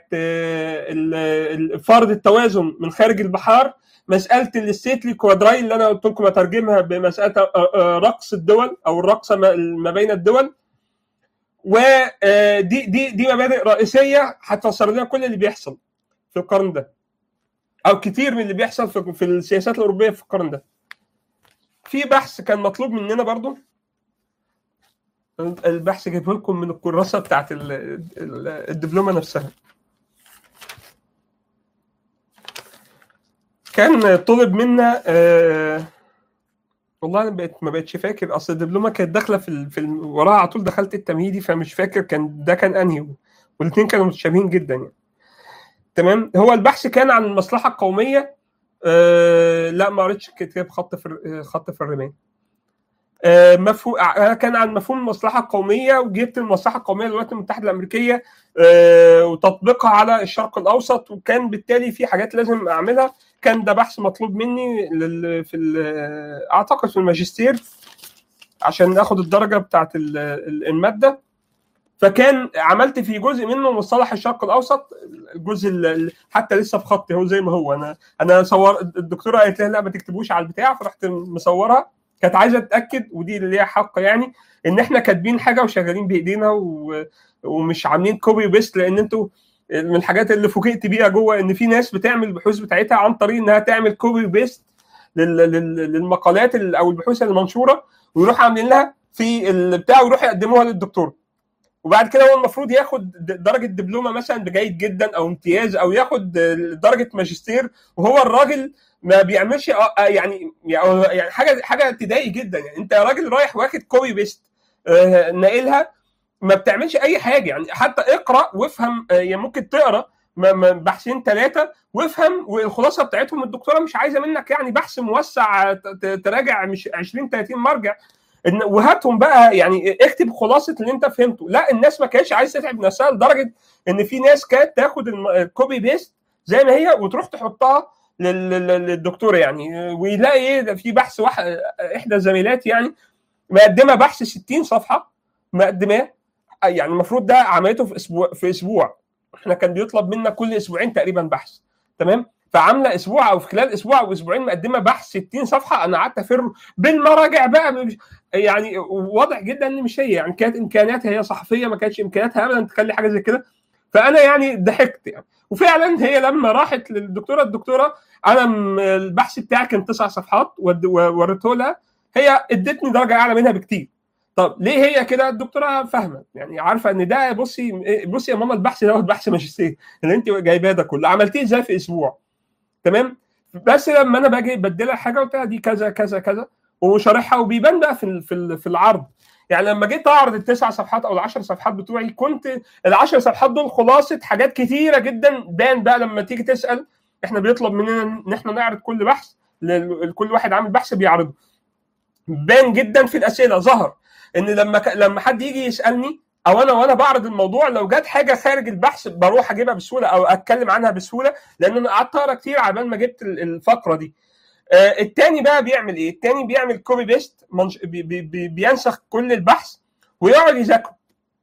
Speaker 1: فرض التوازن من خارج البحار مساله الستيتلي كوادراي اللي انا قلت لكم اترجمها بمساله رقص الدول او الرقصه ما بين الدول ودي دي دي مبادئ رئيسيه هتفسر لنا كل اللي بيحصل في القرن ده او كتير من اللي بيحصل في, في السياسات الاوروبيه في القرن ده في بحث كان مطلوب مننا برضو البحث جايبه لكم من الكراسه بتاعت الدبلومه نفسها كان طلب منا آه والله انا بقيت ما بقتش فاكر اصل الدبلومه كانت داخله في ال... في ال... وراها على طول دخلت التمهيدي فمش فاكر كان ده كان انهي والاثنين كانوا متشابهين جدا يعني تمام هو البحث كان عن المصلحه القوميه آه لا ما قريتش كتاب خط في خط في الرمال آه، مفهوم انا كان عن مفهوم المصلحه القوميه وجبت المصلحه القوميه للولايات المتحده الامريكيه آه، وتطبيقها على الشرق الاوسط وكان بالتالي في حاجات لازم اعملها كان ده بحث مطلوب مني لل- في ال- اعتقد في الماجستير عشان اخد الدرجه بتاعت ال- ال- الماده فكان عملت في جزء منه مصطلح الشرق الاوسط الجزء اللي حتى لسه في خطي هو زي ما هو انا انا صور الدكتوره قالت لي لا ما تكتبوش على البتاع فرحت مصورها كانت عايزه تتاكد ودي اللي ليها حق يعني ان احنا كاتبين حاجه وشغالين بايدينا و... ومش عاملين كوبي بيست لان انتوا من الحاجات اللي فوجئت بيها جوه ان في ناس بتعمل البحوث بتاعتها عن طريق انها تعمل كوبي بيست لل... لل... للمقالات ال- او البحوث المنشوره ويروح عاملين لها في البتاع ويروح يقدموها للدكتور وبعد كده هو المفروض ياخد د- درجه دبلومه مثلا بجيد جدا او امتياز او ياخد درجه ماجستير وهو الراجل ما بيعملش آه، آه، يعني يعني حاجه حاجه تضايق جدا يعني انت يا راجل رايح واخد كوبي بيست آه، ناقلها ما بتعملش اي حاجه يعني حتى اقرا وافهم آه، يعني ممكن تقرا م- م- بحثين ثلاثه وافهم والخلاصه بتاعتهم الدكتوره مش عايزه منك يعني بحث موسع ت- ت- تراجع مش 20 30 مرجع إن- وهاتهم بقى يعني اكتب خلاصه اللي انت فهمته لا الناس ما كانتش عايزه تتعب نفسها لدرجه ان في ناس كانت تاخد الم- الكوبي بيست زي ما هي وتروح تحطها لل- لل- للدكتوره يعني ويلاقي ايه ده في بحث واحد احدى زميلاتي يعني مقدمه بحث 60 صفحه مقدماه يعني المفروض ده عملته في اسبوع في اسبوع احنا كان بيطلب منا كل اسبوعين تقريبا بحث تمام فعامله اسبوع او في خلال اسبوع او اسبوعين مقدمه بحث 60 صفحه انا قعدت افر بالمراجع بقى مش- يعني واضح جدا ان مش هي يعني كانت امكانياتها هي صحفيه ما كانتش امكانياتها ابدا تخلي حاجه زي كده فانا يعني ضحكت يعني وفعلا هي لما راحت للدكتوره الدكتوره انا م- البحث بتاعي كان تسع صفحات ود- ووريته لها هي ادتني درجه اعلى منها بكتير طب ليه هي كده الدكتوره فاهمه يعني عارفه ان ده بصي بصي يا ماما البحث دوت بحث ماجستير اللي انت جايباه ده كله عملتيه ازاي في اسبوع تمام بس لما انا باجي بديلها حاجه قلت لها دي كذا كذا كذا وشارحها وبيبان بقى في ال- في ال- في العرض يعني لما جيت اعرض التسع صفحات او العشر صفحات بتوعي كنت العشر صفحات دول خلاصه حاجات كتيره جدا بان بقى لما تيجي تسال احنا بيطلب مننا ان احنا نعرض كل بحث ل- لكل واحد عامل بحث بيعرضه بان جدا في الاسئله ظهر ان لما ك... لما حد يجي يسالني او انا وانا بعرض الموضوع لو جت حاجه خارج البحث بروح اجيبها بسهوله او اتكلم عنها بسهوله لان انا قعدت اقرا كتير عبال ما جبت ال- الفقره دي آه التاني بقى بيعمل ايه؟ التاني بيعمل كوبي بيست منش... بي... بي... بي... بينسخ كل البحث ويقعد يذاكره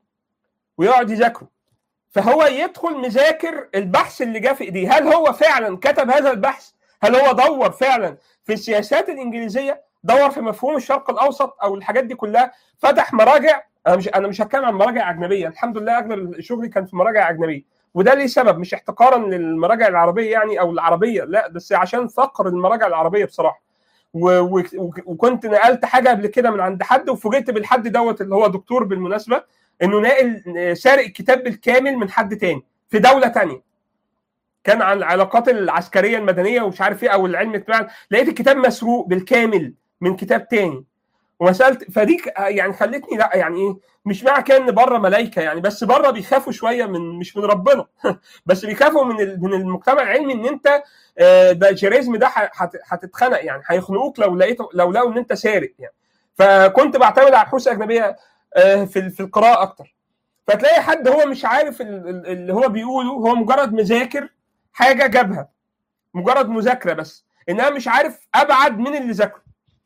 Speaker 1: ويقعد يذاكره فهو يدخل مذاكر البحث اللي جه في ايديه هل هو فعلا كتب هذا البحث هل هو دور فعلا في السياسات الانجليزيه دور في مفهوم الشرق الاوسط او الحاجات دي كلها فتح مراجع انا مش انا مش هتكلم عن مراجع اجنبيه الحمد لله اغلب شغلي كان في مراجع اجنبيه وده ليه سبب مش احتقارا للمراجع العربيه يعني او العربيه لا بس عشان فقر المراجع العربيه بصراحه و... و... وكنت نقلت حاجه قبل كده من عند حد وفوجئت بالحد دوت اللي هو دكتور بالمناسبه انه ناقل سارق الكتاب بالكامل من حد تاني في دوله تانية كان عن العلاقات العسكريه المدنيه ومش عارف ايه او العلم الاجتماعي لقيت الكتاب مسروق بالكامل من كتاب تاني ومساله فدي يعني خلتني لا يعني ايه مش معنى كده ان بره ملايكه يعني بس بره بيخافوا شويه من مش من ربنا بس بيخافوا من من المجتمع العلمي ان انت ده جيريزم ده هتتخنق يعني هيخنقوك لو لقيته لو لقوا ان انت سارق يعني فكنت بعتمد على البحوث الاجنبيه في في القراءه اكتر فتلاقي حد هو مش عارف اللي هو بيقوله هو مجرد مذاكر حاجه جابها مجرد مذاكره بس انها مش عارف ابعد من اللي ذاكره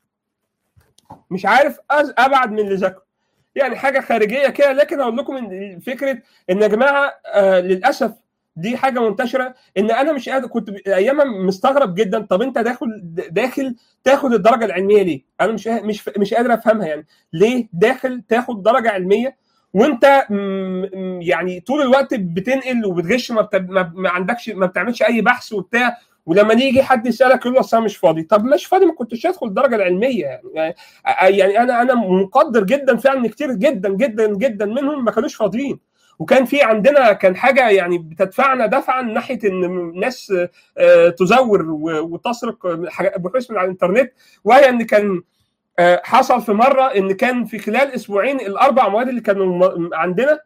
Speaker 1: مش عارف ابعد من اللي ذاكره يعني حاجه خارجيه كده لكن اقول لكم ان فكره ان يا جماعه آه للاسف دي حاجه منتشره ان انا مش قادر كنت ايامها مستغرب جدا طب انت داخل داخل تاخد الدرجه العلميه ليه؟ انا مش مش مش قادر افهمها يعني ليه داخل تاخد درجه علميه وانت يعني طول الوقت بتنقل وبتغش ما, بتب... ما عندكش ما بتعملش اي بحث وبتاع ولما يجي حد يسالك يقول له اصل انا مش فاضي طب مش فاضي ما كنتش ادخل الدرجه العلميه يعني يعني انا انا مقدر جدا فعلا كتير جدا جدا جدا منهم ما كانوش فاضيين وكان في عندنا كان حاجه يعني بتدفعنا دفعا ناحيه ان ناس تزور وتسرق بحوث من على الانترنت وهي ان كان حصل في مره ان كان في خلال اسبوعين الاربع مواد اللي كانوا عندنا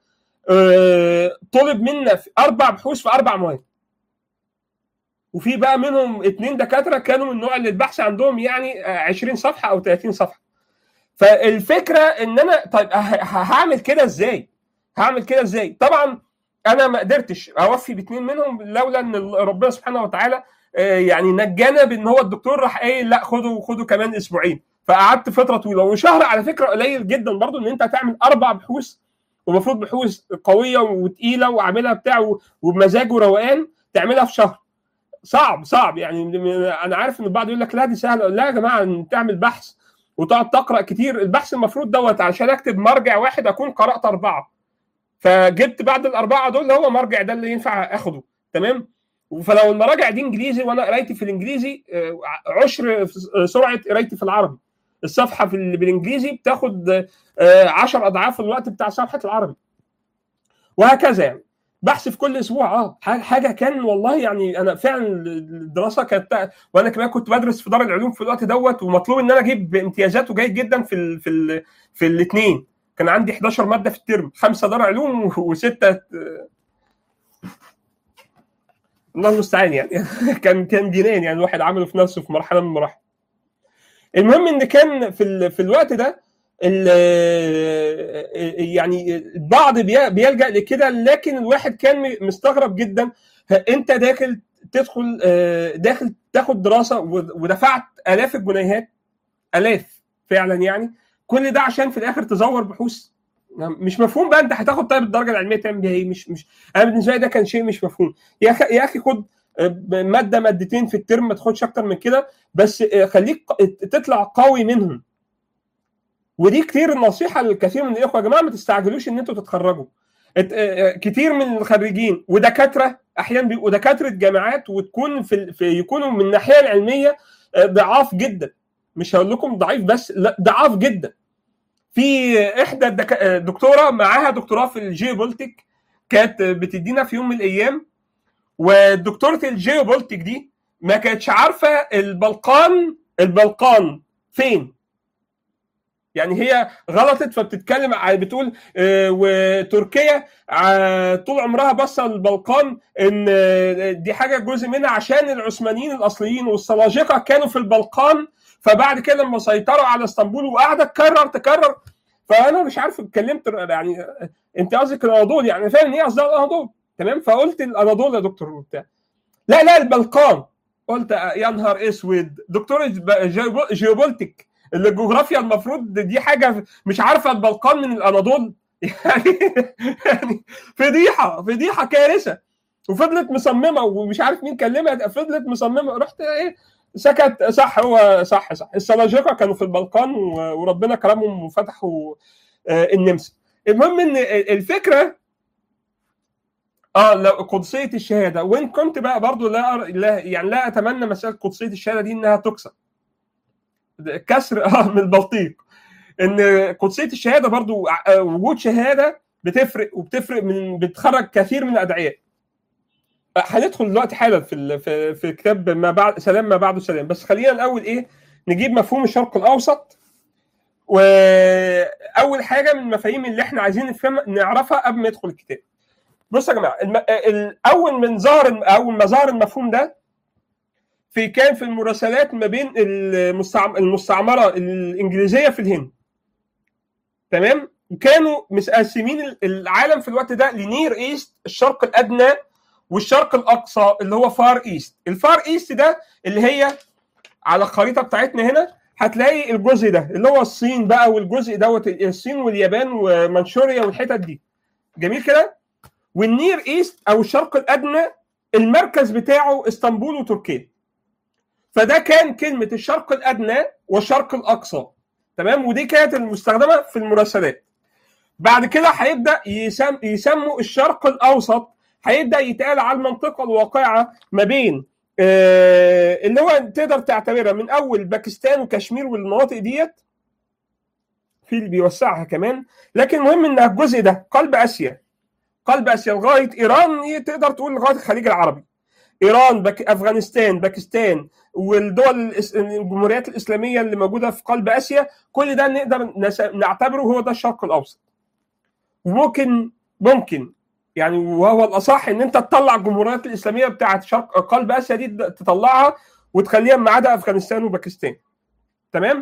Speaker 1: طلب منا في اربع بحوث في اربع مواد وفي بقى منهم اثنين دكاتره كانوا من النوع اللي البحث عندهم يعني 20 صفحه او 30 صفحه فالفكره ان انا طيب هعمل كده ازاي؟ هعمل كده ازاي؟ طبعا انا ما قدرتش اوفي باثنين منهم لولا ان ربنا سبحانه وتعالى يعني نجانا بان هو الدكتور راح قايل لا خدوا خدوا كمان اسبوعين فقعدت فتره طويله وشهر على فكره قليل جدا برضو ان انت هتعمل اربع بحوث ومفروض بحوث قويه وتقيله وعاملها بتاع وبمزاج وروقان تعملها في شهر صعب صعب يعني انا عارف ان البعض يقول لك لا دي سهله لا يا جماعه تعمل بحث وتقعد تقرا كتير البحث المفروض دوت عشان اكتب مرجع واحد اكون قرات اربعه فجبت بعد الاربعه دول هو مرجع ده اللي ينفع اخده تمام فلو المراجع دي انجليزي وانا قرايتي في الانجليزي عشر سرعه قرايتي في العربي الصفحه في بالانجليزي بتاخد 10 اضعاف الوقت بتاع صفحه العربي وهكذا يعني بحث في كل اسبوع اه حاجه كان والله يعني انا فعلا الدراسه كانت وانا كمان كنت بدرس في دار العلوم في الوقت دوت ومطلوب ان انا اجيب امتيازات وجيد جدا في ال في ال في الاثنين كان عندي 11 ماده في الترم خمسه دار علوم وسته الله المستعان يعني كان كان جنان يعني الواحد عمله في نفسه في مرحله من المراحل المهم ان كان في ال... في الوقت ده يعني البعض بيلجا لكده لكن الواحد كان مستغرب جدا انت داخل تدخل داخل تاخد دراسه ودفعت الاف الجنيهات الاف فعلا يعني كل ده عشان في الاخر تزور بحوث مش مفهوم بقى انت هتاخد طيب الدرجه العلميه تعمل بيها ايه مش مش انا بالنسبه لي ده كان شيء مش مفهوم يا اخي يا اخي خد ماده مادتين في الترم ما تاخدش اكتر من كده بس خليك تطلع قوي منهم ودي كتير النصيحه للكثير من الاخوه يا جماعه ما تستعجلوش ان انتوا تتخرجوا كتير من الخريجين ودكاتره احيانا بيبقوا دكاتره جامعات وتكون في, في يكونوا من الناحيه العلميه ضعاف جدا مش هقول لكم ضعيف بس لا ضعاف جدا في احدى الدكتوره معاها دكتوراه في الجيوبولتيك كانت بتدينا في يوم من الايام ودكتوره الجيوبولتيك دي ما كانتش عارفه البلقان البلقان فين يعني هي غلطت فبتتكلم بتقول وتركيا طول عمرها بصه البلقان ان دي حاجه جزء منها عشان العثمانيين الاصليين والسلاجقه كانوا في البلقان فبعد كده لما سيطروا على اسطنبول وقاعده تكرر تكرر فانا مش عارف اتكلمت يعني انت قصدك الاناضول يعني فاهم ايه قصدها الاناضول تمام فقلت الاناضول يا دكتور وبتاع لا لا البلقان قلت يا نهار اسود دكتور جيوبولتيك الجغرافيا المفروض دي حاجه مش عارفه البلقان من الاناضول يعني يعني فضيحه فضيحه كارثه وفضلت مصممه ومش عارف مين كلمها فضلت مصممه رحت ايه سكت صح هو صح صح السلاجقه كانوا في البلقان وربنا كرمهم وفتحوا النمسا المهم ان الفكره اه لا قدسيه الشهاده وان كنت بقى برضو لا, لا يعني لا اتمنى مساله قدسيه الشهاده دي انها تكسر كسر اه من البلطيق ان قدسيه الشهاده برضو وجود شهاده بتفرق وبتفرق من بتخرج كثير من الادعياء هندخل دلوقتي حالا في في في كتاب ما بعد سلام ما بعده سلام بس خلينا الاول ايه نجيب مفهوم الشرق الاوسط واول حاجه من المفاهيم اللي احنا عايزين نفهم نعرفها قبل ما يدخل الكتاب بصوا يا جماعه الم... اول من ظهر اول ما ظهر المفهوم ده في كان في المراسلات ما بين المستعم... المستعمره الانجليزيه في الهند تمام وكانوا مقسمين العالم في الوقت ده لنير ايست الشرق الادنى والشرق الاقصى اللي هو فار ايست الفار ايست ده اللي هي على الخريطه بتاعتنا هنا هتلاقي الجزء ده اللي هو الصين بقى والجزء دوت الصين واليابان ومنشوريا والحتت دي جميل كده والنير ايست او الشرق الادنى المركز بتاعه اسطنبول وتركيا فده كان كلمه الشرق الادنى والشرق الاقصى تمام ودي كانت المستخدمه في المراسلات بعد كده هيبدا يسم يسموا الشرق الاوسط هيبدا يتقال على المنطقه الواقعه ما بين آه اللي هو تقدر تعتبرها من اول باكستان وكشمير والمناطق ديت في اللي بيوسعها كمان لكن المهم انها الجزء ده قلب اسيا قلب اسيا لغايه ايران تقدر تقول لغايه الخليج العربي ايران بك... افغانستان باكستان والدول الجمهوريات الاسلاميه اللي موجوده في قلب اسيا كل ده نقدر نس... نعتبره هو ده الشرق الاوسط وممكن ممكن يعني وهو الاصح ان انت تطلع الجمهوريات الاسلاميه بتاعت شرق قلب اسيا دي تطلعها وتخليها ما عدا افغانستان وباكستان تمام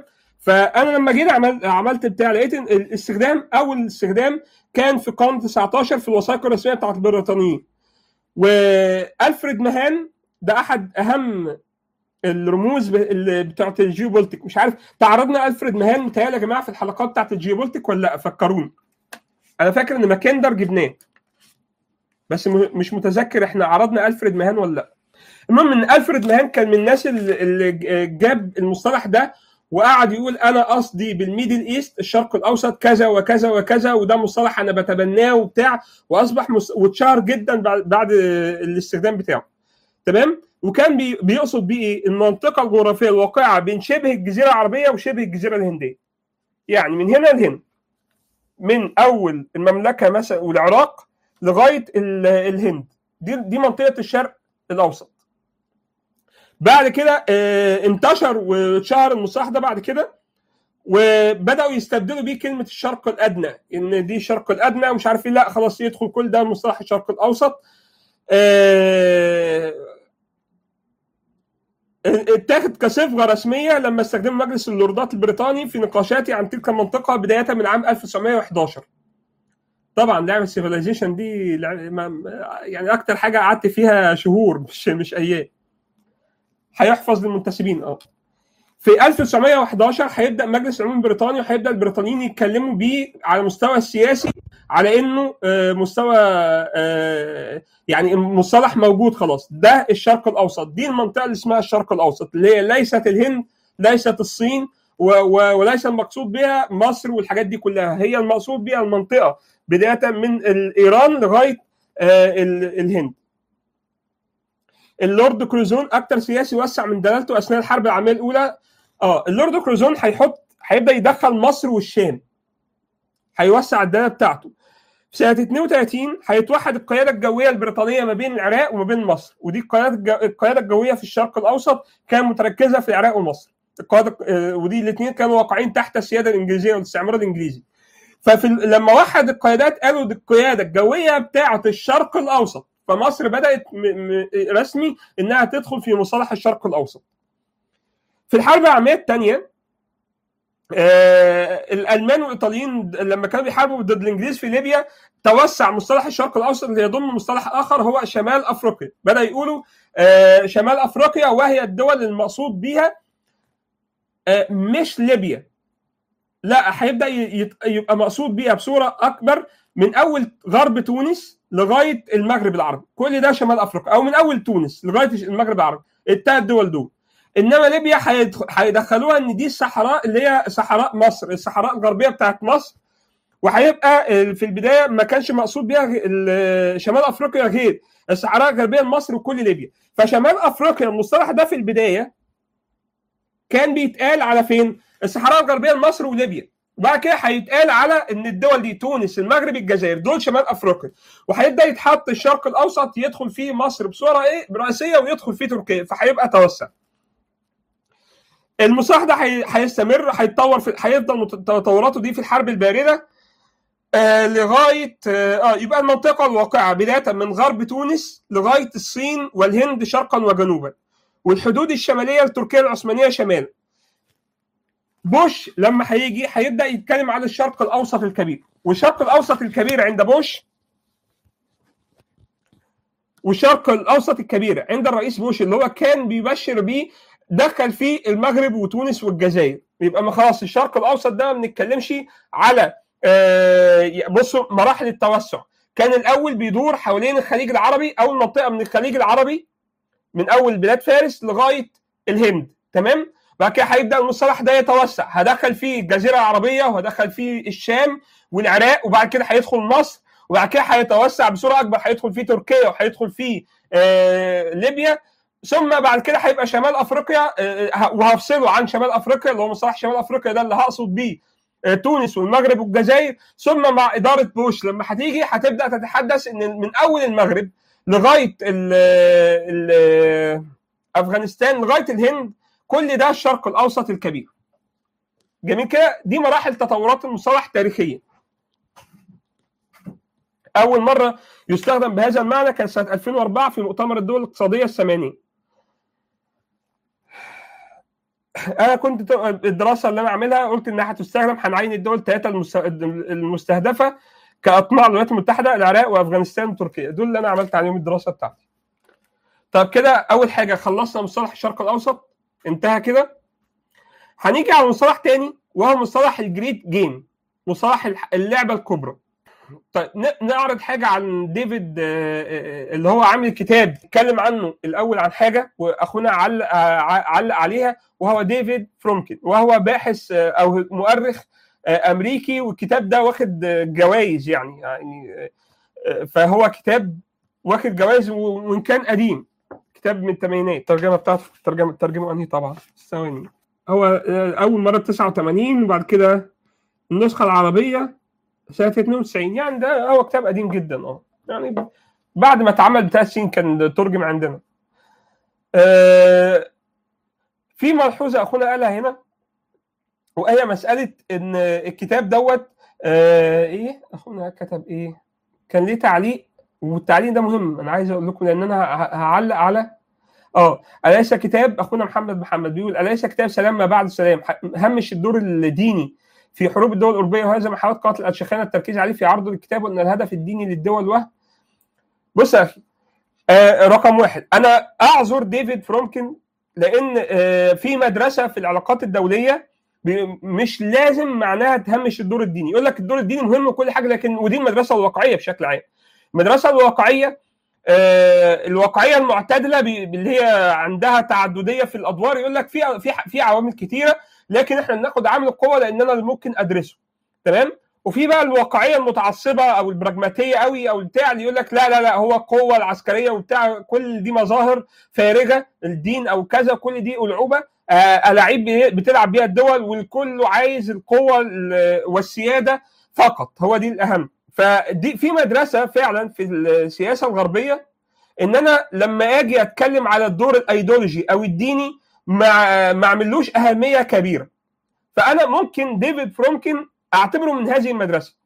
Speaker 1: فانا لما جيت عملت عملت بتاع لقيت إن الاستخدام اول استخدام كان في القرن 19 في الوثائق الرسميه بتاعت البريطانيين والفريد مهان ده احد اهم الرموز ب- اللي بتاعت الجيوبولتيك مش عارف تعرضنا الفريد مهان متهيألي يا جماعه في الحلقات بتاعت الجيوبولتيك ولا لا فكروني انا فاكر ان ماكندر جبناه بس م- مش متذكر احنا عرضنا الفريد مهان ولا لا المهم ان الفريد مهان كان من الناس اللي اللي جاب المصطلح ده وقعد يقول انا قصدي بالميدل ايست الشرق الاوسط كذا وكذا وكذا وده مصطلح انا بتبناه وبتاع واصبح مس... واتشهر جدا بعد بعد الاستخدام بتاعه تمام وكان بي... بيقصد بيه ايه المنطقه الجغرافيه الواقعه بين شبه الجزيره العربيه وشبه الجزيره الهنديه يعني من هنا لهنا من اول المملكه مثلا والعراق لغايه ال- الهند دي دي منطقه الشرق الاوسط بعد كده آه، انتشر واتشهر المصطلح ده بعد كده وبداوا يستبدلوا بيه كلمه الشرق الادنى ان دي الشرق الادنى ومش عارف ايه لا خلاص يدخل كل ده مصطلح الشرق الاوسط آه، اتاخد كصفغه رسميه لما استخدم مجلس اللوردات البريطاني في نقاشاته عن تلك المنطقه بدايه من عام 1911 طبعا لعبه سيفيلايزيشن دي لعبة ما- يعني اكتر حاجه قعدت فيها شهور مش مش ايام هيحفظ للمنتسبين اه في 1911 هيبدا مجلس العموم البريطاني وهيبدا البريطانيين يتكلموا بيه على المستوى السياسي على انه آه، مستوى آه، يعني مصطلح موجود خلاص ده الشرق الاوسط دي المنطقه اللي اسمها الشرق الاوسط اللي هي ليست الهند ليست الصين و- و- وليس المقصود بها مصر والحاجات دي كلها هي المقصود بها المنطقه بدايه من ال- ايران لغايه آه، ال- الهند اللورد كروزون اكتر سياسي وسع من دلالته اثناء الحرب العالميه الاولى اه اللورد كروزون هيحط هيبدا يدخل مصر والشام هيوسع الدلاله بتاعته في سنه 32 هيتوحد القياده الجويه البريطانيه ما بين العراق وما بين مصر ودي القياده الج- القياده الجويه في الشرق الاوسط كانت متركزه في العراق ومصر القياده آه، ودي الاثنين كانوا واقعين تحت السياده الانجليزيه والاستعمار الانجليزي ففي ال- لما وحد القيادات قالوا دي القياده الجويه بتاعه الشرق الاوسط فمصر بدات م- م- رسمي انها تدخل في مصطلح الشرق الاوسط في الحرب العالميه الثانيه آه الالمان والايطاليين لما كانوا بيحاربوا ضد الانجليز في ليبيا توسع مصطلح الشرق الاوسط اللي يضم مصطلح اخر هو شمال افريقيا بدا يقولوا آه شمال افريقيا وهي الدول المقصود بيها آه مش ليبيا لا هيبدا ي- يت- يبقى مقصود بيها بصوره اكبر من اول غرب تونس لغايه المغرب العربي كل ده شمال افريقيا او من اول تونس لغايه المغرب العربي الثلاث دول دول انما ليبيا هيدخ- هيدخلوها ان دي الصحراء اللي هي صحراء مصر الصحراء الغربيه بتاعت مصر وهيبقى ال- في البدايه ما كانش مقصود بيها غ- ال- شمال افريقيا غير الصحراء الغربيه لمصر وكل ليبيا فشمال افريقيا المصطلح ده في البدايه كان بيتقال على فين؟ الصحراء الغربيه لمصر وليبيا وبعد كده هيتقال على ان الدول دي تونس المغرب الجزائر دول شمال افريقيا وهيبدا يتحط الشرق الاوسط يدخل فيه مصر بصوره ايه رئيسيه ويدخل فيه تركيا فهيبقى توسع المصطلح ده هي- هيستمر هيتطور في هيفضل مت- تطوراته دي في الحرب البارده آه لغايه اه آه، يبقى المنطقه الواقعه بدايه من غرب تونس لغايه الصين والهند شرقا وجنوبا والحدود الشماليه لتركيا العثمانيه شمالا بوش لما هيجي هيبدا يتكلم على الشرق الاوسط الكبير والشرق الاوسط الكبير عند بوش والشرق الاوسط الكبير عند الرئيس بوش اللي هو كان بيبشر بيه دخل فيه المغرب وتونس والجزائر يبقى ما خلاص الشرق الاوسط ده ما بنتكلمش على آه، بصوا مراحل التوسع كان الاول بيدور حوالين الخليج العربي اول منطقه من الخليج العربي من اول بلاد فارس لغايه الهند تمام بعد كده هيبدا المصطلح ده يتوسع هدخل فيه الجزيره العربيه وهدخل فيه الشام والعراق وبعد كده هيدخل مصر وبعد كده هيتوسع بصوره اكبر هيدخل فيه تركيا وهيدخل فيه آه ليبيا ثم بعد كده هيبقى شمال افريقيا آه وهفصله عن شمال افريقيا اللي هو مصطلح شمال افريقيا ده اللي هقصد بيه آه تونس والمغرب والجزائر ثم مع اداره بوش لما هتيجي هتبدا تتحدث ان من اول المغرب لغايه ال ال افغانستان لغايه الهند كل ده الشرق الاوسط الكبير جميل كده دي مراحل تطورات المصطلح تاريخيا اول مره يستخدم بهذا المعنى كان سنه 2004 في مؤتمر الدول الاقتصاديه الثمانيه انا كنت الدراسه اللي انا عاملها قلت انها هتستخدم هنعين الدول الثلاثه المستهدفه كاطماع الولايات المتحده العراق وافغانستان وتركيا دول اللي انا عملت عليهم الدراسه بتاعتي طب كده اول حاجه خلصنا مصطلح الشرق الاوسط انتهى كده هنيجي على مصطلح تاني وهو مصطلح الجريت جيم مصطلح اللعبه الكبرى طيب نعرض حاجه عن ديفيد اللي هو عامل كتاب اتكلم عنه الاول عن حاجه واخونا علق علق عليها وهو ديفيد فرومكن وهو باحث او مؤرخ امريكي والكتاب ده واخد جوائز يعني يعني فهو كتاب واخد جوائز وان كان قديم كتاب من الثمانينات الترجمه بتاعته الترجمه الترجمه انهي طبعا ثواني هو اول مره 89 وبعد كده النسخه العربيه سنه 92 يعني ده هو كتاب قديم جدا اه يعني بعد ما اتعمل بثلاث سنين كان ترجم عندنا آه في ملحوظه اخونا قالها هنا وهي مساله ان الكتاب دوت آه ايه اخونا كتب ايه كان ليه تعليق والتعليق ده مهم انا عايز اقول لكم لان انا هعلق على اه اليس كتاب اخونا محمد محمد بيقول اليس كتاب سلام ما بعد السلام همش الدور الديني في حروب الدول الاوروبيه وهذا ما حاولت قاتل الشيخان التركيز عليه في عرض الكتاب وان الهدف الديني للدول وهم بص يا اخي آه رقم واحد انا اعذر ديفيد فرومكن لان آه في مدرسه في العلاقات الدوليه مش لازم معناها تهمش الدور الديني يقول لك الدور الديني مهم وكل حاجه لكن ودي المدرسه الواقعيه بشكل عام المدرسه الواقعيه آه الواقعيه المعتدله اللي هي عندها تعدديه في الادوار يقول لك في في في عوامل كثيره لكن احنا بناخد عامل القوه لان انا ممكن ادرسه تمام وفي بقى الواقعيه المتعصبه او البراجماتيه قوي او البتاع اللي يقول لك لا لا لا هو القوه العسكريه وبتاع كل دي مظاهر فارغه الدين او كذا كل دي العوبه آه الاعيب بتلعب بيها الدول والكل عايز القوه والسياده فقط هو دي الاهم فدي في مدرسه فعلا في السياسه الغربيه ان انا لما اجي اتكلم على الدور الايديولوجي او الديني ما ما اعملوش اهميه كبيره فانا ممكن ديفيد فرومكن اعتبره من هذه المدرسه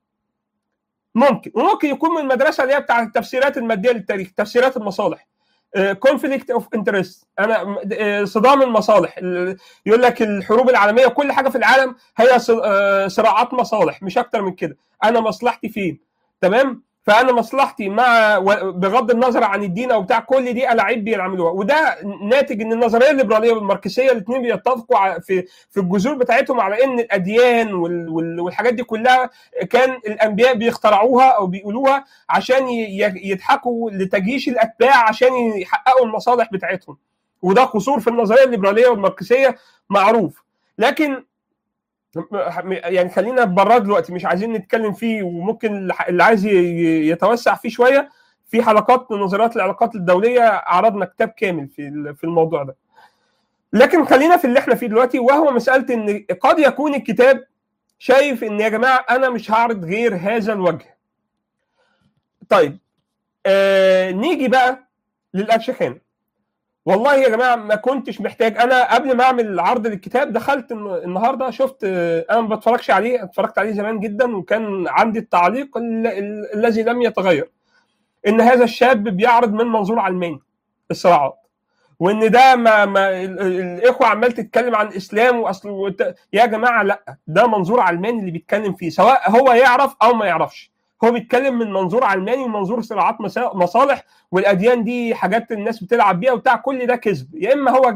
Speaker 1: ممكن وممكن يكون من المدرسه اللي هي بتاع التفسيرات الماديه للتاريخ تفسيرات المصالح كونفليكت اوف انترست انا صدام المصالح يقول لك الحروب العالميه كل حاجه في العالم هي صراعات مصالح مش اكتر من كده انا مصلحتي فين تمام فانا مصلحتي مع بغض النظر عن الدين او بتاع كل دي الاعيب بيعملوها وده ناتج ان النظريه الليبراليه والماركسيه الاثنين بيتفقوا في في الجذور بتاعتهم على ان الاديان والحاجات دي كلها كان الانبياء بيخترعوها او بيقولوها عشان يضحكوا لتجيش الاتباع عشان يحققوا المصالح بتاعتهم وده قصور في النظريه الليبراليه والماركسيه معروف لكن يعني خلينا بره دلوقتي مش عايزين نتكلم فيه وممكن اللي عايز يتوسع فيه شويه في حلقات من نظريات العلاقات الدوليه عرضنا كتاب كامل في في الموضوع ده لكن خلينا في اللي احنا فيه دلوقتي وهو مساله ان قد يكون الكتاب شايف ان يا جماعه انا مش هعرض غير هذا الوجه طيب آه نيجي بقى للأرشخان والله يا جماعه ما كنتش محتاج انا قبل ما اعمل عرض للكتاب دخلت النهارده شفت انا ما بتفرجش عليه اتفرجت عليه زمان جدا وكان عندي التعليق الذي لم يتغير ان هذا الشاب بيعرض من منظور علماني الصراعات وان ده ما, ما الاخوه عمال تتكلم عن الاسلام واصل يا جماعه لا ده منظور علماني اللي بيتكلم فيه سواء هو يعرف او ما يعرفش هو بيتكلم من منظور علماني ومنظور صراعات مصالح والاديان دي حاجات الناس بتلعب بيها وبتاع كل ده كذب يا اما هو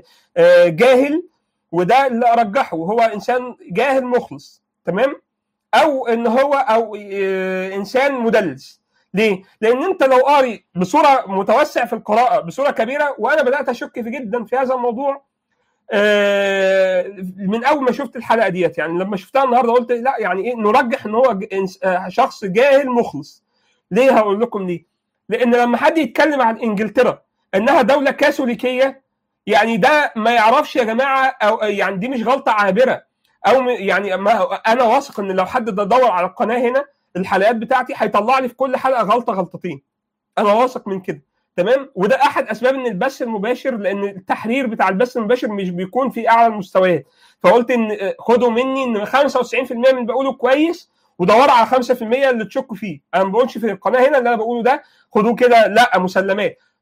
Speaker 1: جاهل وده اللي ارجحه هو انسان جاهل مخلص تمام او ان هو او انسان مدلس ليه؟ لان انت لو قاري بصوره متوسع في القراءه بصوره كبيره وانا بدات اشك في جدا في هذا الموضوع من اول ما شفت الحلقه ديت يعني لما شفتها النهارده قلت لا يعني ايه نرجح ان هو شخص جاهل مخلص ليه هقول لكم ليه لان لما حد يتكلم عن انجلترا انها دوله كاثوليكيه يعني ده ما يعرفش يا جماعه او يعني دي مش غلطه عابره او يعني ما انا واثق ان لو حد دور على القناه هنا الحلقات بتاعتي هيطلع لي في كل حلقه غلطه غلطتين انا واثق من كده تمم وده احد اسباب ان البث المباشر لان التحرير بتاع البث المباشر مش بيكون في اعلى المستويات فقلت ان خدوا مني ان 95% من اللي بقوله كويس ودوروا على 5% اللي تشكوا فيه انا ما بقولش في القناه هنا اللي انا بقوله ده خدوه كده لا مسلمات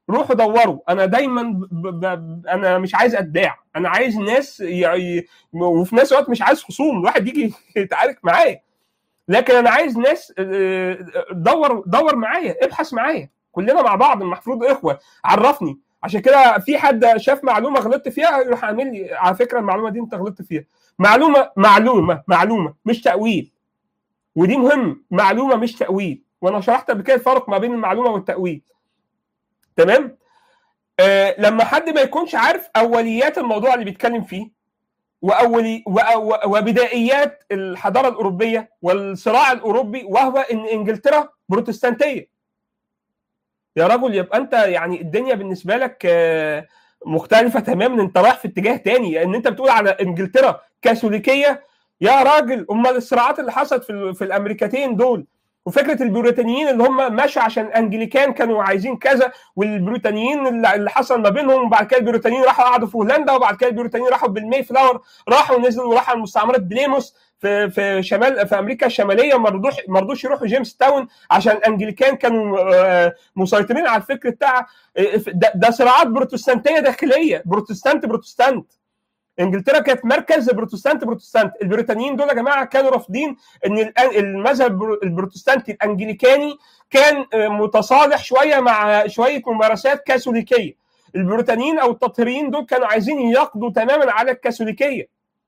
Speaker 1: روحوا دوروا انا دايما ب... ب... ب... انا مش عايز اتباع انا عايز ناس ي... وفي نفس الوقت مش عايز خصوم الواحد يجي يتعارك معايا لكن انا عايز ناس دور دور معايا ابحث معايا كلنا مع بعض المفروض اخوه عرفني عشان كده في حد شاف معلومه غلطت فيها يروح عامل لي على فكره المعلومه دي انت غلطت فيها معلومه معلومه معلومه مش تاويل ودي مهم معلومه مش تاويل وانا شرحت قبل كده الفرق ما بين المعلومه والتاويل تمام آه لما حد ما يكونش عارف اوليات الموضوع اللي بيتكلم فيه واولي وبدائيات الحضاره الاوروبيه والصراع الاوروبي وهو ان انجلترا بروتستانتيه يا رجل يبقى انت يعني الدنيا بالنسبه لك مختلفه تماما انت رايح في اتجاه تاني لان انت بتقول على انجلترا كاثوليكيه يا راجل امال الصراعات اللي حصلت في, في الامريكتين دول وفكره البريطانيين اللي هم ماشوا عشان الانجليكان كانوا عايزين كذا والبريطانيين اللي حصل ما بينهم وبعد كده البريطانيين راحوا قعدوا في هولندا وبعد كده البريطانيين راحوا بالمي فلاور راحوا نزلوا وراحوا على مستعمره بليموس في في شمال في امريكا الشماليه ما رضوش ما رضوش يروحوا جيمس تاون عشان الانجليكان كانوا مسيطرين على الفكر بتاع ده, ده صراعات بروتستانتيه داخليه بروتستانت بروتستانت انجلترا كانت مركز بروتستانت بروتستانت البريطانيين دول يا جماعه كانوا رافضين ان المذهب البروتستانتي الانجليكاني كان متصالح شويه مع شويه ممارسات كاثوليكيه البريطانيين او التطهيريين دول كانوا عايزين يقضوا تماما على الكاثوليكيه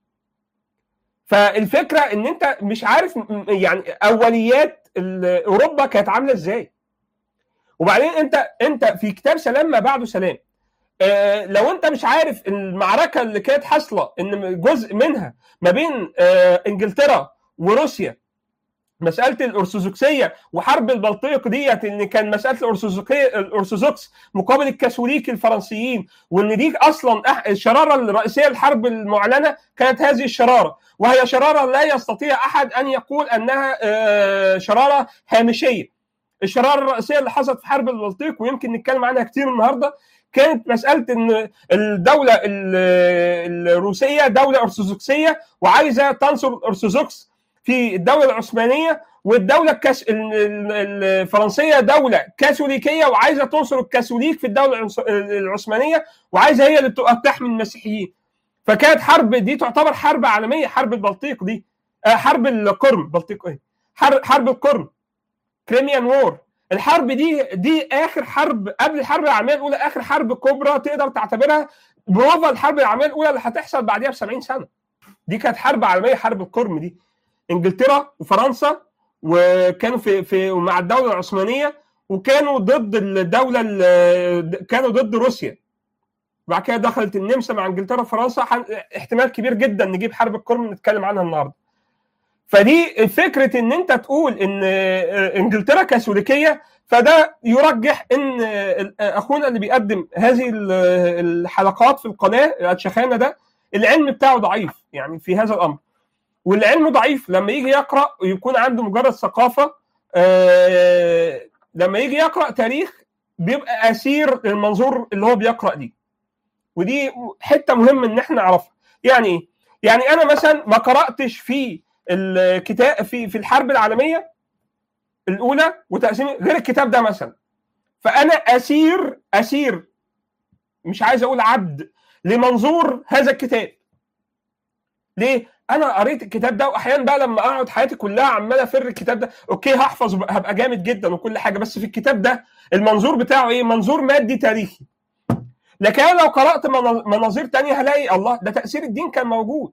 Speaker 1: فالفكره ان انت مش عارف يعني اوليات اوروبا كانت عامله ازاي وبعدين انت انت في كتاب سلام ما بعده سلام آه لو انت مش عارف المعركه اللي كانت حاصله ان جزء منها ما بين آه انجلترا وروسيا مساله الارثوذكسيه وحرب البلطيق ديت ان كان مساله الارثوذكيه الارثوذكس مقابل الكاثوليك الفرنسيين وان دي اصلا الشراره الرئيسيه للحرب المعلنه كانت هذه الشراره وهي شراره لا يستطيع احد ان يقول انها آه شراره هامشيه الشراره الرئيسيه اللي حصلت في حرب البلطيق ويمكن نتكلم عنها كتير النهارده كانت مساله ان الدوله الروسيه دوله ارثوذكسيه وعايزه تنصر الارثوذكس في الدوله العثمانيه والدوله الكاس الفرنسيه دوله كاثوليكيه وعايزه تنصر الكاثوليك في الدوله العثمانيه وعايزه هي اللي تبقى تحمي المسيحيين فكانت حرب دي تعتبر حرب عالميه حرب البلطيق دي حرب القرم بلطيق ايه حرب القرم كريميان وور الحرب دي دي اخر حرب قبل الحرب العالميه الاولى اخر حرب كبرى تقدر تعتبرها بروفا الحرب العالميه الاولى اللي هتحصل بعديها ب 70 سنه دي كانت حرب عالميه حرب القرم دي انجلترا وفرنسا وكانوا في في مع الدوله العثمانيه وكانوا ضد الدوله كانوا ضد روسيا بعد كده دخلت النمسا مع انجلترا وفرنسا احتمال كبير جدا نجيب حرب القرم نتكلم عنها النهارده فدي فكره ان انت تقول ان انجلترا كاثوليكيه فده يرجح ان اخونا اللي بيقدم هذه الحلقات في القناه الشخانه ده العلم بتاعه ضعيف يعني في هذا الامر والعلم ضعيف لما يجي يقرا ويكون عنده مجرد ثقافه لما يجي يقرا تاريخ بيبقى اسير للمنظور اللي هو بيقرا دي ودي حته مهم ان احنا نعرفها يعني ايه يعني انا مثلا ما قراتش في الكتاب في في الحرب العالميه الاولى وتقسيم غير الكتاب ده مثلا فانا اسير اسير مش عايز اقول عبد لمنظور هذا الكتاب ليه انا قريت الكتاب ده واحيانا بقى لما اقعد حياتي كلها عمال افر الكتاب ده اوكي هحفظ هبقى جامد جدا وكل حاجه بس في الكتاب ده المنظور بتاعه ايه منظور مادي تاريخي لكن انا لو قرات مناظير تانية هلاقي الله ده تاثير الدين كان موجود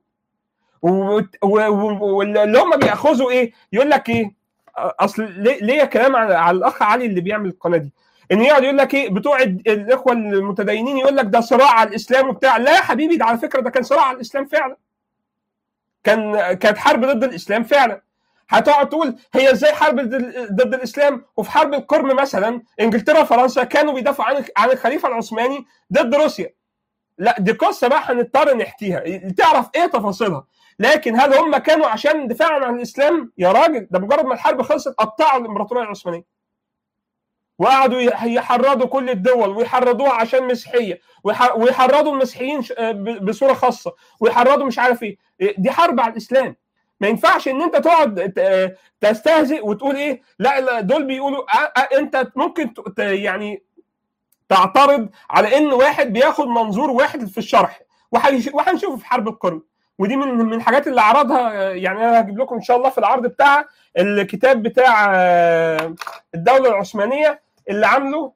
Speaker 1: واللي هم بياخذوا ايه يقول لك ايه اصل ليه كلام على, على الاخ علي اللي بيعمل القناه دي ان يقعد يقول لك ايه بتوع الاخوه المتدينين يقول لك ده صراع على الاسلام وبتاع لا يا حبيبي ده على فكره ده كان صراع على الاسلام فعلا كان كانت حرب ضد الاسلام فعلا هتقعد تقول هي ازاي حرب ضد الاسلام وفي حرب القرم مثلا انجلترا وفرنسا كانوا بيدافعوا عن عن الخليفه العثماني ضد روسيا لا دي قصه بقى هنضطر نحكيها تعرف ايه تفاصيلها لكن هل هم كانوا عشان دفاعا عن الاسلام يا راجل ده مجرد ما الحرب خلصت قطعوا الامبراطوريه العثمانيه وقعدوا يحرضوا كل الدول ويحرضوها عشان مسيحيه ويحرضوا المسيحيين بصوره خاصه ويحرضوا مش عارف ايه دي حرب على الاسلام ما ينفعش ان انت تقعد تستهزئ وتقول ايه لا, لا دول بيقولوا انت ممكن يعني تعترض على ان واحد بياخد منظور واحد في الشرح وهنشوفه في حرب القرن ودي من من الحاجات اللي عرضها يعني انا هجيب لكم ان شاء الله في العرض بتاع الكتاب بتاع الدوله العثمانيه اللي عامله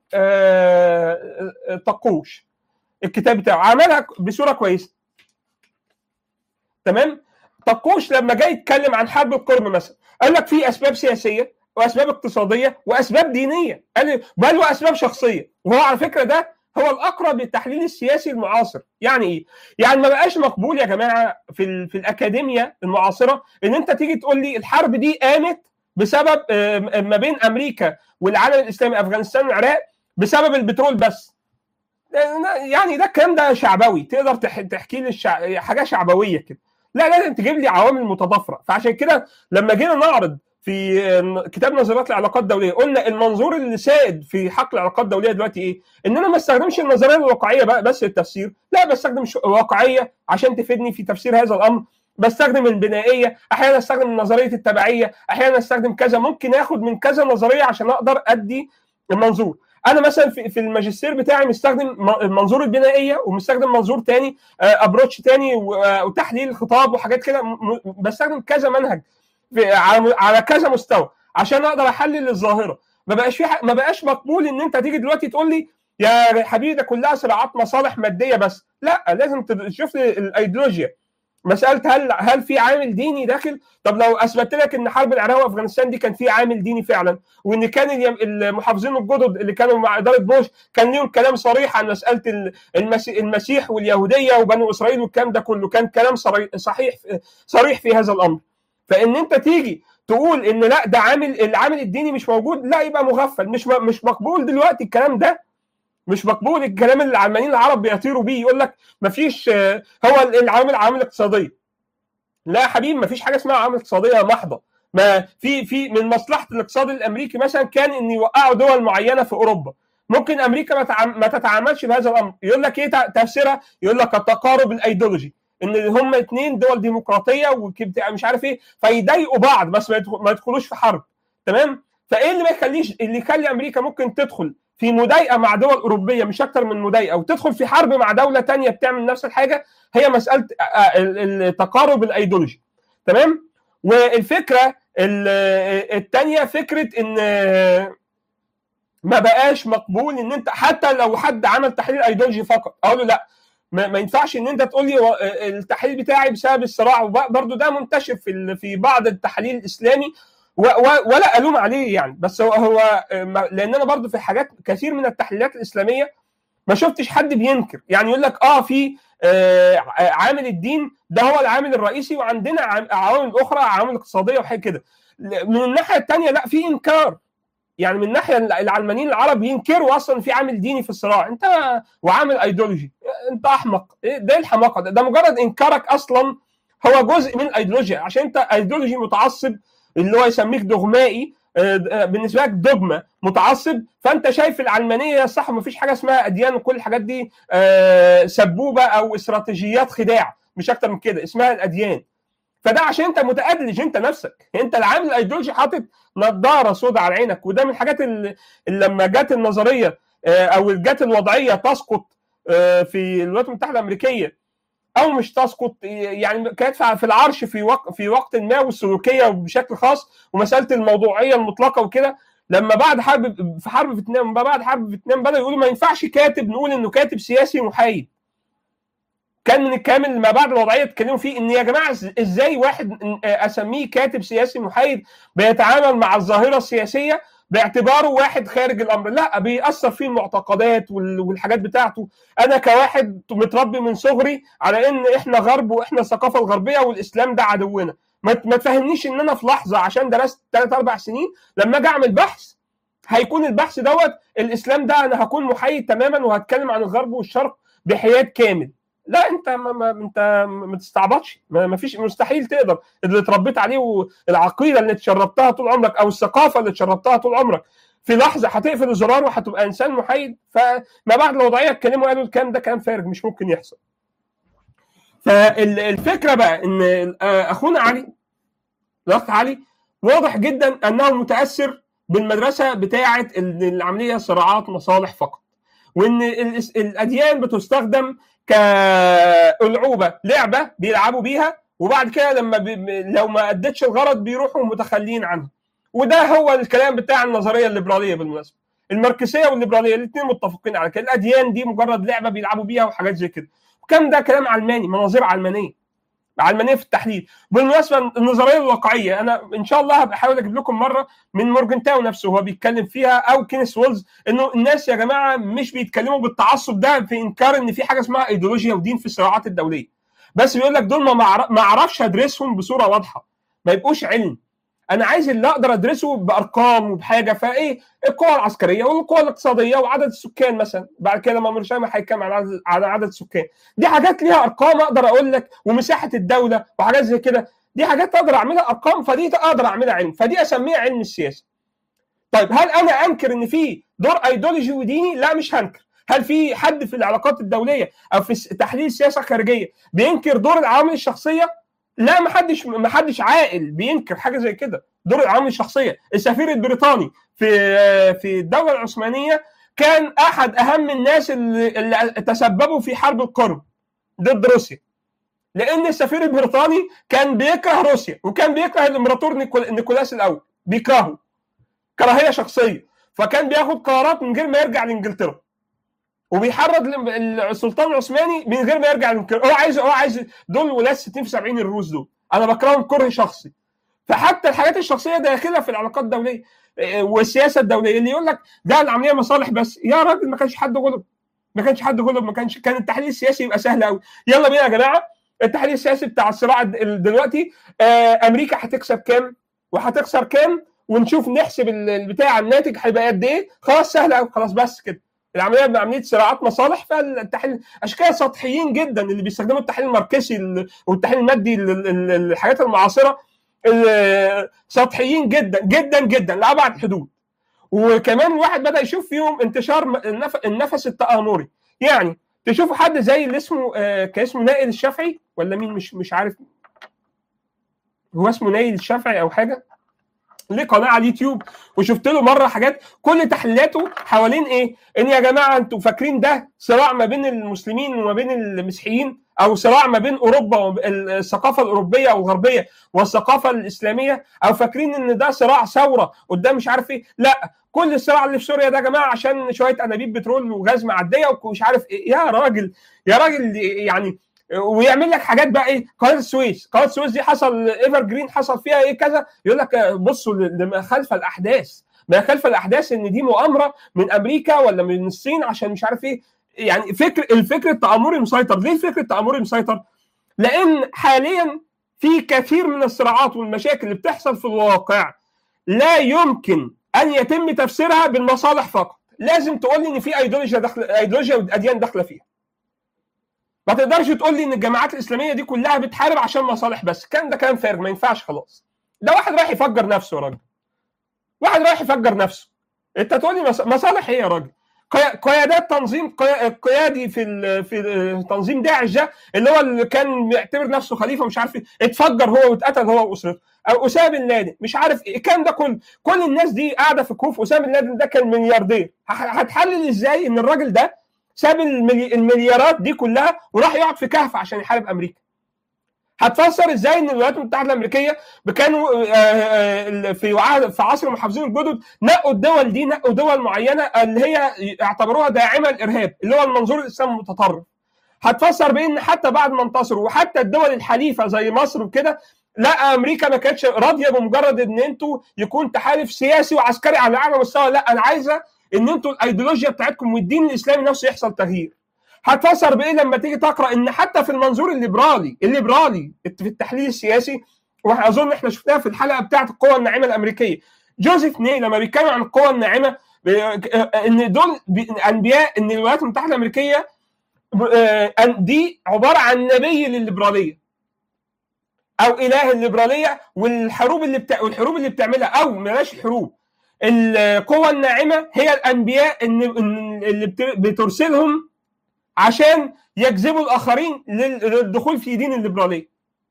Speaker 1: طقوش الكتاب بتاعه عملها بصوره كويسه تمام طقوش لما جاي يتكلم عن حرب القرن مثلا قال لك في اسباب سياسيه واسباب اقتصاديه واسباب دينيه قال بل واسباب شخصيه وهو على فكره ده هو الاقرب للتحليل السياسي المعاصر يعني ايه يعني ما بقاش مقبول يا جماعه في في الاكاديميه المعاصره ان انت تيجي تقول لي الحرب دي قامت بسبب ما بين امريكا والعالم الاسلامي افغانستان والعراق بسبب البترول بس يعني ده الكلام ده شعبوي تقدر تحكي لي الشع... حاجه شعبويه كده لا لازم تجيب لي عوامل متضافره فعشان كده لما جينا نعرض في كتاب نظريات العلاقات الدوليه قلنا المنظور اللي سائد في حقل العلاقات الدوليه دلوقتي ايه؟ ان انا ما استخدمش النظريه الواقعيه بس للتفسير، لا بستخدم واقعيه عشان تفيدني في تفسير هذا الامر، بستخدم البنائيه، احيانا استخدم نظريه التبعيه، احيانا استخدم كذا ممكن اخد من كذا نظريه عشان اقدر ادي المنظور. انا مثلا في الماجستير بتاعي مستخدم منظور البنائيه ومستخدم منظور تاني ابروتش تاني وتحليل الخطاب وحاجات كده بستخدم كذا منهج على كذا مستوى عشان اقدر احلل الظاهره ما بقاش في ما بقاش مقبول ان انت تيجي دلوقتي تقول لي يا حبيبي ده كلها صراعات مصالح ماديه بس لا لازم تشوف لي الايديولوجيا مساله هل هل في عامل ديني داخل طب لو اثبت لك ان حرب العراق وافغانستان دي كان في عامل ديني فعلا وان كان المحافظين الجدد اللي كانوا مع اداره بوش كان ليهم كلام صريح عن مساله المسيح واليهوديه وبنو اسرائيل والكلام ده كله كان كلام صحيح صريح في هذا الامر فان انت تيجي تقول ان لا ده عامل العامل الديني مش موجود لا يبقى مغفل مش مش مقبول دلوقتي الكلام ده مش مقبول الكلام اللي العلمانيين العرب بيطيروا بيه يقول لك مفيش هو العوامل عوامل اقتصاديه لا يا حبيبي مفيش حاجه اسمها عوامل اقتصاديه محضه ما في في من مصلحه الاقتصاد الامريكي مثلا كان ان يوقعوا دول معينه في اوروبا ممكن امريكا ما, ما تتعاملش بهذا الامر يقول لك ايه تفسيرها يقول لك التقارب الايديولوجي ان هم اثنين دول ديمقراطيه ومش عارف ايه فيضايقوا بعض بس ما يدخلوش في حرب تمام فايه اللي ما يخليش اللي يخلي امريكا ممكن تدخل في مضايقه مع دول اوروبيه مش اكتر من مضايقه وتدخل في حرب مع دوله تانية بتعمل نفس الحاجه هي مساله التقارب الايديولوجي تمام والفكره الثانيه فكره ان ما بقاش مقبول ان انت حتى لو حد عمل تحليل ايديولوجي فقط اقول له لا ما, ما ينفعش ان انت تقول لي التحليل بتاعي بسبب الصراع وبرضه ده منتشر في في بعض التحاليل الاسلامي ولا الوم عليه يعني بس هو هو لان انا برضه في حاجات كثير من التحليلات الاسلاميه ما شفتش حد بينكر يعني يقول لك اه في آه عامل الدين ده هو العامل الرئيسي وعندنا عوامل اخرى عوامل اقتصاديه وحاجه كده من الناحيه الثانيه لا في انكار يعني من الناحيه العلمانيين العرب ينكروا اصلا في عامل ديني في الصراع انت وعامل ايديولوجي انت احمق ده الحماقه ده, ده مجرد انكارك اصلا هو جزء من الايديولوجيا عشان انت ايديولوجي متعصب اللي هو يسميك دغمائي بالنسبه لك دogma متعصب فانت شايف العلمانيه صح ما فيش حاجه اسمها اديان وكل الحاجات دي سبوبه او استراتيجيات خداع مش اكتر من كده اسمها الاديان فده عشان انت متأدلج انت نفسك انت العامل الايديولوجي حاطط نظاره سوداء على عينك وده من الحاجات اللي, اللي لما جت النظريه او جت الوضعيه تسقط في الولايات المتحده الامريكيه او مش تسقط يعني كانت في العرش في وقت في وقت ما والسلوكيه بشكل خاص ومساله الموضوعيه المطلقه وكده لما بعد حرب في حرب فيتنام بعد حرب فيتنام بدأوا يقولوا ما ينفعش كاتب نقول انه كاتب سياسي محايد كان من الكلام اللي ما بعد الوضعيه اتكلموا فيه ان يا جماعه ازاي واحد اسميه كاتب سياسي محايد بيتعامل مع الظاهره السياسيه باعتباره واحد خارج الامر لا بيأثر فيه المعتقدات والحاجات بتاعته انا كواحد متربي من صغري على ان احنا غرب واحنا الثقافه الغربيه والاسلام ده عدونا ما تفهمنيش ان انا في لحظه عشان درست ثلاث اربع سنين لما اجي اعمل بحث هيكون البحث دوت الاسلام ده انا هكون محايد تماما وهتكلم عن الغرب والشرق بحياد كامل لا انت ما, ما انت ما تستعبطش ما, ما فيش مستحيل تقدر اللي اتربيت عليه والعقيده اللي اتشربتها طول عمرك او الثقافه اللي اتشربتها طول عمرك في لحظه هتقفل الزرار وهتبقى انسان محايد فما بعد الوضعيه اتكلموا قالوا الكلام ده كلام فارغ مش ممكن يحصل فالفكره بقى ان اخونا علي الاخ علي واضح جدا انه متاثر بالمدرسه بتاعه العمليه صراعات مصالح فقط وان الاديان بتستخدم كالعوبه لعبه بيلعبوا بيها وبعد كده لما بي لو ما ادتش الغرض بيروحوا متخلين عنها وده هو الكلام بتاع النظريه الليبراليه بالمناسبه الماركسيه والليبراليه الاثنين متفقين على كده الاديان دي مجرد لعبه بيلعبوا بيها وحاجات زي كده وكم ده كلام علماني مناظير علمانيه علمانيه في التحليل بالمناسبه النظريه الواقعيه انا ان شاء الله هبقى احاول اجيب لكم مره من مورجن تاو نفسه هو بيتكلم فيها او كينيس وولز انه الناس يا جماعه مش بيتكلموا بالتعصب ده في انكار ان في حاجه اسمها ايديولوجيا ودين في الصراعات الدوليه بس بيقول لك دول ما اعرفش ادرسهم بصوره واضحه ما يبقوش علم انا عايز اللي اقدر ادرسه بارقام وبحاجه فايه القوى العسكريه والقوى الاقتصاديه وعدد السكان مثلا بعد كده لما مرشامة هيتكلم على عدد, على عدد السكان دي حاجات ليها ارقام اقدر اقول لك ومساحه الدوله وحاجات زي كده دي حاجات اقدر اعملها ارقام فدي اقدر اعملها علم فدي اسميها علم السياسه طيب هل انا انكر ان في دور ايديولوجي وديني لا مش هنكر هل في حد في العلاقات الدوليه او في تحليل السياسه الخارجيه بينكر دور العوامل الشخصيه لا ما حدش ما حدش عاقل بينكر حاجه زي كده دور العوامل الشخصيه السفير البريطاني في في الدوله العثمانيه كان احد اهم الناس اللي, اللي تسببوا في حرب القرم ضد روسيا لان السفير البريطاني كان بيكره روسيا وكان بيكره الامبراطور نيكولاس الاول بيكرهه كراهيه شخصيه فكان بياخد قرارات من غير ما يرجع لانجلترا وبيحرض السلطان العثماني من غير ما يرجع لانجلترا هو عايز هو عايز دول ولاد 60 في 70 الروس دول انا بكرههم كره شخصي فحتى الحاجات الشخصيه داخله في العلاقات الدوليه والسياسه الدوليه اللي يقول لك ده العمليه مصالح بس يا راجل ما كانش حد غلب ما كانش حد غلب ما كانش كان التحليل السياسي يبقى سهل قوي يلا بينا يا جماعه التحليل السياسي بتاع الصراع دلوقتي امريكا هتكسب كام وهتخسر كام ونشوف نحسب البتاع الناتج هيبقى قد ايه خلاص سهل قوي خلاص بس كده العمليه عمليه صراعات مصالح فالتحليل عشان كده سطحيين جدا اللي بيستخدموا التحليل الماركسي والتحليل المادي الحاجات المعاصره سطحيين جدا جدا جدا لابعد حدود وكمان الواحد بدا يشوف فيهم انتشار النفس التآمري يعني تشوفوا حد زي اللي اسمه كان اسمه نائل الشافعي ولا مين مش مش عارف هو اسمه نائل الشافعي او حاجه ليه قناه على اليوتيوب وشفت له مره حاجات كل تحليلاته حوالين ايه؟ ان يا جماعه انتوا فاكرين ده صراع ما بين المسلمين وما بين المسيحيين او صراع ما بين اوروبا والثقافه الاوروبيه او الغربيه والثقافه الاسلاميه او فاكرين ان ده صراع ثوره قدام مش عارف ايه لا كل الصراع اللي في سوريا ده يا جماعه عشان شويه انابيب بترول وغاز معديه ومش عارف ايه يا راجل يا راجل يعني ويعمل لك حاجات بقى ايه قناه السويس قناه السويس دي حصل ايفر جرين حصل فيها ايه كذا يقول لك بصوا لما خلف الاحداث ما خلف الاحداث ان دي مؤامره من امريكا ولا من الصين عشان مش عارف ايه يعني فكر الفكر التآمري مسيطر ليه الفكر التآمري مسيطر لان حاليا في كثير من الصراعات والمشاكل اللي بتحصل في الواقع لا يمكن ان يتم تفسيرها بالمصالح فقط لازم تقول لي ان في ايديولوجيا داخل ايديولوجيا واديان داخله فيها ما تقدرش تقول لي ان الجماعات الاسلاميه دي كلها بتحارب عشان مصالح بس كان ده كلام فارغ ما ينفعش خلاص ده واحد رايح يفجر نفسه يا راجل واحد رايح يفجر نفسه انت تقول لي مصالح ايه يا راجل قيادات تنظيم قيادي في في تنظيم داعش ده اللي هو اللي كان بيعتبر نفسه خليفه مش عارف ايه اتفجر هو واتقتل هو واسرته او اسامه بن لادن مش عارف ايه الكلام ده كله كل الناس دي قاعده في كوف اسامه بن لادن ده كان ملياردير هتحلل ازاي ان الراجل ده ساب المليارات دي كلها وراح يقعد في كهف عشان يحارب امريكا هتفسر ازاي ان الولايات المتحده الامريكيه كانوا في في عصر المحافظين الجدد نقوا الدول دي نقوا دول معينه اللي هي اعتبروها داعمه الارهاب اللي هو المنظور الاسلامي المتطرف هتفسر بان حتى بعد ما انتصروا وحتى الدول الحليفه زي مصر وكده لا امريكا ما كانتش راضيه بمجرد ان انتوا يكون تحالف سياسي وعسكري على اعلى مستوى لا انا عايزه ان انتوا الايديولوجيا بتاعتكم والدين الاسلامي نفسه يحصل تغيير هتفسر بايه لما تيجي تقرا ان حتى في المنظور الليبرالي الليبرالي في التحليل السياسي واظن احنا شفناها في الحلقه بتاعه القوى الناعمه الامريكيه جوزيف ني لما بيتكلم عن القوى الناعمه ان دول انبياء ان الولايات المتحده الامريكيه دي عباره عن نبي للليبراليه او اله الليبراليه والحروب اللي بتاع والحروب اللي بتعملها او بلاش حروب القوى الناعمه هي الانبياء اللي بترسلهم عشان يجذبوا الاخرين للدخول في دين الليبراليه.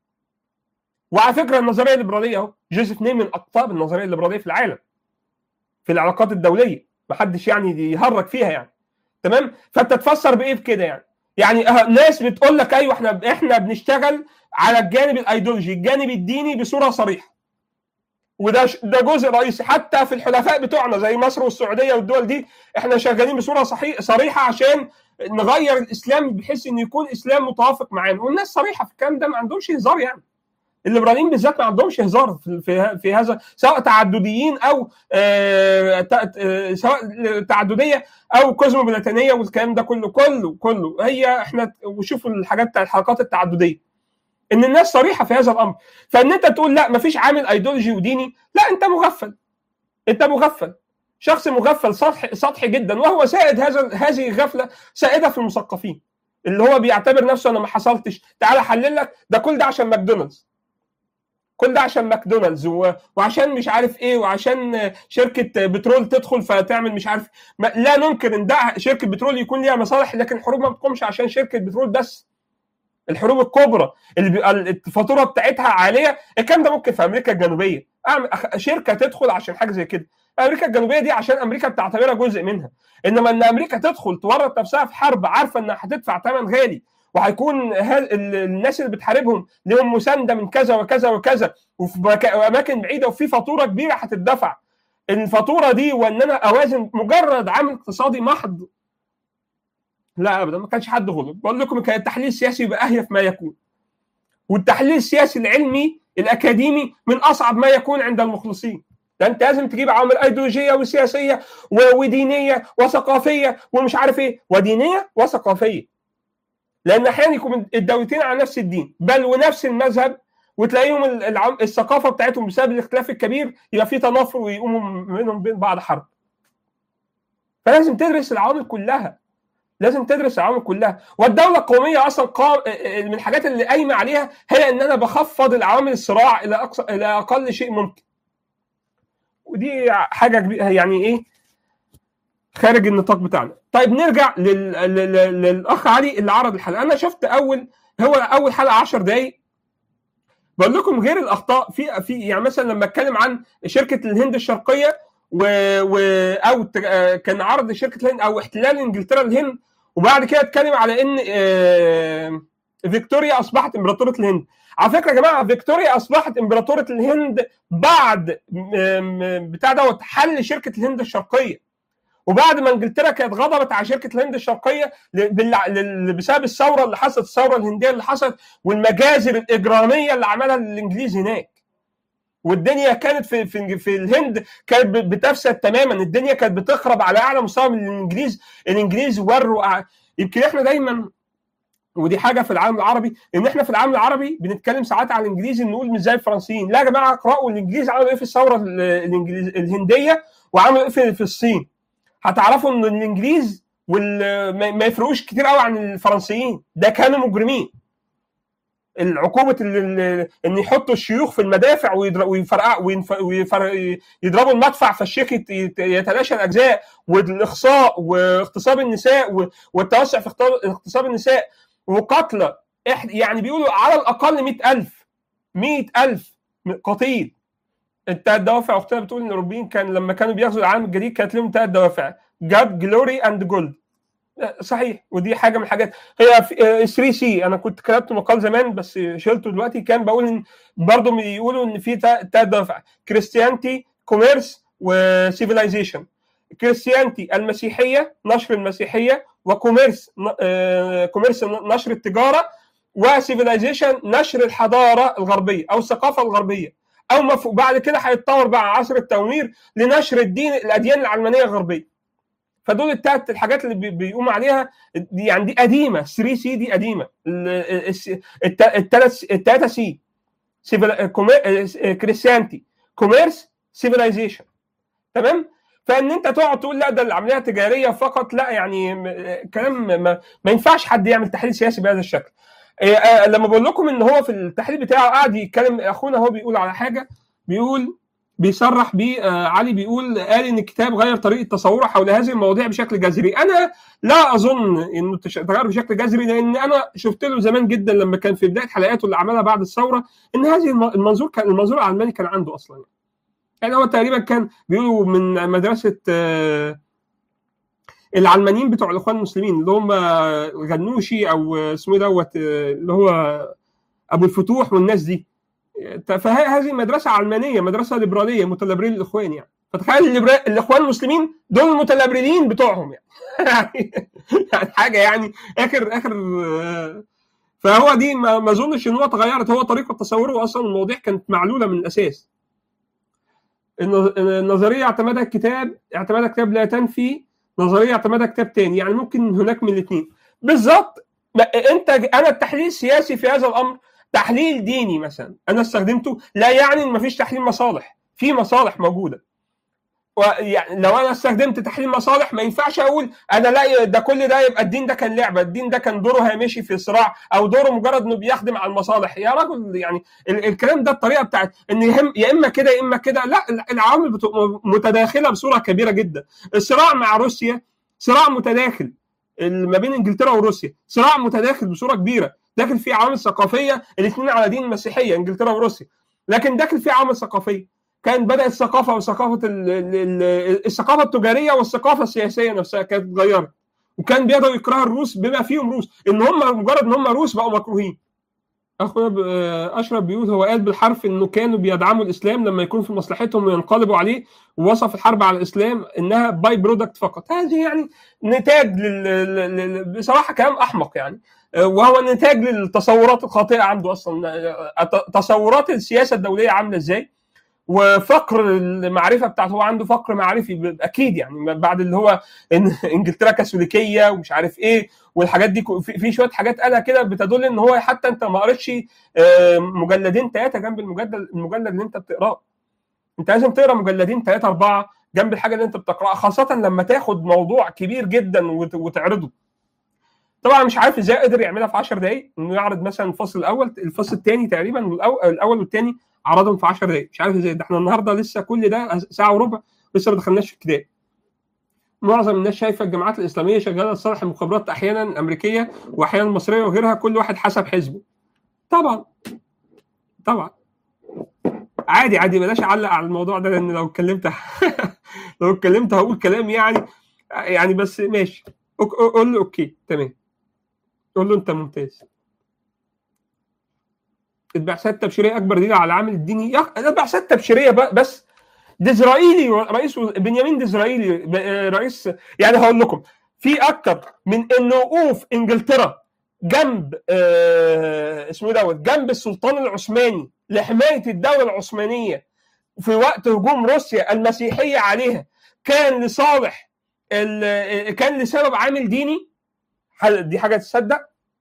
Speaker 1: وعلى فكره النظريه الليبراليه اهو جوزيف ني من اقطاب النظريه الليبراليه في العالم. في العلاقات الدوليه، محدش يعني يهرج فيها يعني. تمام فانت تفسر بايه بكده يعني يعني أه ناس بتقول لك ايوه احنا احنا بنشتغل على الجانب الايديولوجي الجانب الديني بصوره صريحه وده ده جزء رئيسي حتى في الحلفاء بتوعنا زي مصر والسعوديه والدول دي احنا شغالين بصوره صحيح صريحه عشان نغير الاسلام بحيث انه يكون اسلام متوافق معانا والناس صريحه في الكلام ده ما عندهمش هزار يعني الليبراليين بالذات ما عندهمش هزار في, في هذا سواء تعدديين او آه سواء تعدديه او كوزموبوليتانيه والكلام ده كله كله كله هي احنا وشوفوا الحاجات بتاع الحلقات التعدديه ان الناس صريحه في هذا الامر فان انت تقول لا مفيش عامل ايديولوجي وديني لا انت مغفل انت مغفل شخص مغفل سطحي سطحي جدا وهو سائد هذا هذه الغفله سائده في المثقفين اللي هو بيعتبر نفسه انا ما حصلتش تعالى احلل لك ده كل ده عشان ماكدونالدز كل ده عشان ماكدونالدز و... وعشان مش عارف ايه وعشان شركه بترول تدخل فتعمل مش عارف ما... لا ننكر ان ده شركه بترول يكون ليها مصالح لكن الحروب ما بتقومش عشان شركه بترول بس الحروب الكبرى اللي بيبقى الفاتوره بتاعتها عاليه الكلام ده ممكن في امريكا الجنوبيه شركه تدخل عشان حاجه زي كده امريكا الجنوبيه دي عشان امريكا بتعتبرها جزء منها انما ان امريكا تدخل تورط نفسها في حرب عارفه انها هتدفع ثمن غالي وهيكون الناس اللي بتحاربهم لهم مسانده من كذا وكذا وكذا وفي اماكن بعيده وفي فاتوره كبيره هتدفع الفاتوره دي وان انا اوازن مجرد عامل اقتصادي محض لا ابدا ما كانش حد غلط بقول لكم كان التحليل السياسي يبقى اهيف ما يكون والتحليل السياسي العلمي الاكاديمي من اصعب ما يكون عند المخلصين ده انت لازم تجيب عوامل ايديولوجيه وسياسيه ودينيه وثقافيه ومش عارف ايه ودينيه وثقافيه لان احيانا يكون الدولتين على نفس الدين بل ونفس المذهب وتلاقيهم الثقافه بتاعتهم بسبب الاختلاف الكبير يبقى في تنافر ويقوموا منهم بين بعض حرب فلازم تدرس العوامل كلها لازم تدرس العوامل كلها والدوله القوميه اصلا قام من الحاجات اللي قايمه عليها هي ان انا بخفض العوامل الصراع الى اقصى الى اقل شيء ممكن ودي حاجه كبيره يعني ايه خارج النطاق بتاعنا طيب نرجع لل... لل... للاخ علي اللي عرض الحلقه انا شفت اول هو اول حلقه 10 دقائق بقول لكم غير الاخطاء في في يعني مثلا لما اتكلم عن شركه الهند الشرقيه و... و... او كان عرض شركه الهند او احتلال انجلترا الهند وبعد كده اتكلم على ان فيكتوريا اصبحت امبراطوره الهند على فكره يا جماعه فيكتوريا اصبحت امبراطوره الهند بعد بتاع دوت حل شركه الهند الشرقيه وبعد ما انجلترا كانت غضبت على شركه الهند الشرقيه بسبب الثوره اللي حصلت الثوره الهنديه اللي حصلت والمجازر الاجراميه اللي عملها الانجليز هناك والدنيا كانت في في, في الهند كانت بتفسد تماما الدنيا كانت بتخرب على اعلى مستوى من الانجليز الانجليز وروا يمكن احنا دايما ودي حاجه في العالم العربي ان احنا في العالم العربي بنتكلم ساعات على الانجليزي نقول مش زي الفرنسيين لا يا جماعه اقراوا الانجليز عملوا ايه في الثوره الانجليز الهنديه وعملوا ايه في, في الصين هتعرفوا ان الانجليز وال... ما يفرقوش كتير قوي عن الفرنسيين ده كانوا مجرمين العقوبة ان يحطوا الشيوخ في المدافع ويفرقعوا ويفرق... يضربوا المدفع فالشيخ يتلاشى الاجزاء والاخصاء واغتصاب النساء والتوسع في اغتصاب النساء وقتلى يعني بيقولوا على الاقل 100000 100000 قتيل الثلاث دوافع اختنا بتقول ان الاوروبيين كان لما كانوا بيغزوا العالم الجديد كانت لهم ثلاث دوافع جاد جلوري اند جولد صحيح ودي حاجه من الحاجات هي 3 سي انا كنت كتبت مقال زمان بس شلته دلوقتي كان بقول ان برضه بيقولوا ان في ثلاث دوافع كريستيانتي كوميرس وسيفيلايزيشن كريستيانتي المسيحيه نشر المسيحيه وكوميرس كوميرس نشر التجاره وسيفيلايزيشن نشر الحضاره الغربيه او الثقافه الغربيه او مف... بعد كده هيتطور بقى عصر التنوير لنشر الدين الاديان العلمانيه الغربيه فدول التلات الحاجات اللي بي... بيقوم عليها دي يعني دي قديمه 3 سي دي قديمه الثلاث الثلاثه سي سيفل... كومير... كريستيانتي كوميرس سيفيلايزيشن تمام فان انت تقعد تقول لا ده العمليه تجاريه فقط لا يعني كلام ما, ما ينفعش حد يعمل تحليل سياسي بهذا الشكل إيه لما بقول لكم ان هو في التحليل بتاعه قاعد يتكلم اخونا هو بيقول على حاجه بيقول بيصرح بيه آه علي بيقول قال ان الكتاب غير طريقه تصوره حول هذه المواضيع بشكل جذري انا لا اظن انه تغير بشكل جذري لان انا شفت له زمان جدا لما كان في بدايه حلقاته اللي عملها بعد الثوره ان هذه المنظور كان المنظور العلماني كان عنده اصلا يعني هو تقريبا كان بيقولوا من مدرسه آه العلمانيين بتوع الاخوان المسلمين اللي هم غنوشي او اسمه إيه دوت اللي هو ابو الفتوح والناس دي فهذه مدرسه علمانيه مدرسه ليبراليه متلبرين الاخوان يعني فتخيل الليبرا- الاخوان المسلمين دول المتلبرين بتوعهم يعني يعني حاجه يعني اخر اخر آه، فهو دي ما ما اظنش ان هو اتغيرت هو طريقه تصوره اصلا المواضيع كانت معلوله من الاساس الن- النظريه اعتمدها الكتاب اعتمدها كتاب لا تنفي نظريه اعتمدها كتاب تاني يعني ممكن هناك من الاثنين بالظبط ما- انت انا التحليل السياسي في هذا الامر تحليل ديني مثلا انا استخدمته لا يعني ان مفيش تحليل مصالح في مصالح موجوده ويعني لو انا استخدمت تحليل مصالح ما ينفعش اقول انا لا ده كل ده يبقى الدين ده كان لعبه الدين ده كان دوره هامشي في صراع او دوره مجرد انه بيخدم على المصالح يا رجل يعني ال- الكلام ده الطريقه بتاعت ان يهم يا اما كده يا اما كده لا العوامل بتبقى متداخله بصوره كبيره جدا الصراع مع روسيا صراع متداخل ال- ما بين انجلترا وروسيا صراع متداخل بصوره كبيره داخل فيه عوامل ثقافيه الاثنين على دين المسيحيه انجلترا وروسيا لكن داخل فيه عوامل ثقافيه كان بدات الثقافه وثقافه ال- ال- ال- الثقافه التجاريه والثقافه السياسيه نفسها كانت اتغيرت وكان بيقدروا يكرهوا الروس بما فيهم روس ان هم مجرد ان هم روس بقوا مكروهين اخونا ب- آه، اشرف بيقول هو قال بالحرف انه كانوا بيدعموا الاسلام لما يكون في مصلحتهم وينقلبوا عليه ووصف الحرب على الاسلام انها باي برودكت فقط هذه يعني نتاج لل... لل... لل- بصراحه كلام احمق يعني آه، وهو نتاج للتصورات الخاطئه عنده اصلا آه، ت- تصورات السياسه الدوليه عامله ازاي وفقر المعرفه بتاعته هو عنده فقر معرفي ب- اكيد يعني بعد اللي هو ان انجلترا كاثوليكيه ومش عارف ايه والحاجات دي كو- في في شويه حاجات قالها كده بتدل ان هو حتى انت ما قريتش آه، مجلدين ثلاثه جنب المجلد المجلد اللي انت بتقراه انت لازم تقرا مجلدين ثلاثه اربعه جنب الحاجه اللي انت بتقراها خاصه لما تاخد موضوع كبير جدا وت- وتعرضه طبعا مش عارف ازاي قدر يعملها في 10 دقائق انه يعرض مثلا الفصل الاول الفصل الثاني تقريبا والأو- الاول والثاني عرضهم في 10 دقائق مش عارف ازاي ده احنا النهارده لسه كل ده ساعه وربع لسه ما دخلناش في الكتاب معظم الناس شايفه الجماعات الاسلاميه شغاله لصالح المخابرات احيانا الامريكيه واحيانا المصريه وغيرها كل واحد حسب حزبه طبعا طبعا عادي عادي بلاش اعلق على الموضوع ده لان لو اتكلمت لو اتكلمت هقول كلام يعني يعني بس ماشي أوك- قول له اوكي تمام قول له انت ممتاز البعثات التبشيريه اكبر دليل على العامل الديني يا البعثات التبشيريه ب- بس ديزرائيلي رئيس بنيامين ديزرائيلي ب- رئيس يعني هقول لكم في اكتر من ان وقوف انجلترا جنب آه اسمه دوت جنب السلطان العثماني لحمايه الدوله العثمانيه في وقت هجوم روسيا المسيحيه عليها كان لصالح ال- كان لسبب عامل ديني هل دي حاجه تصدق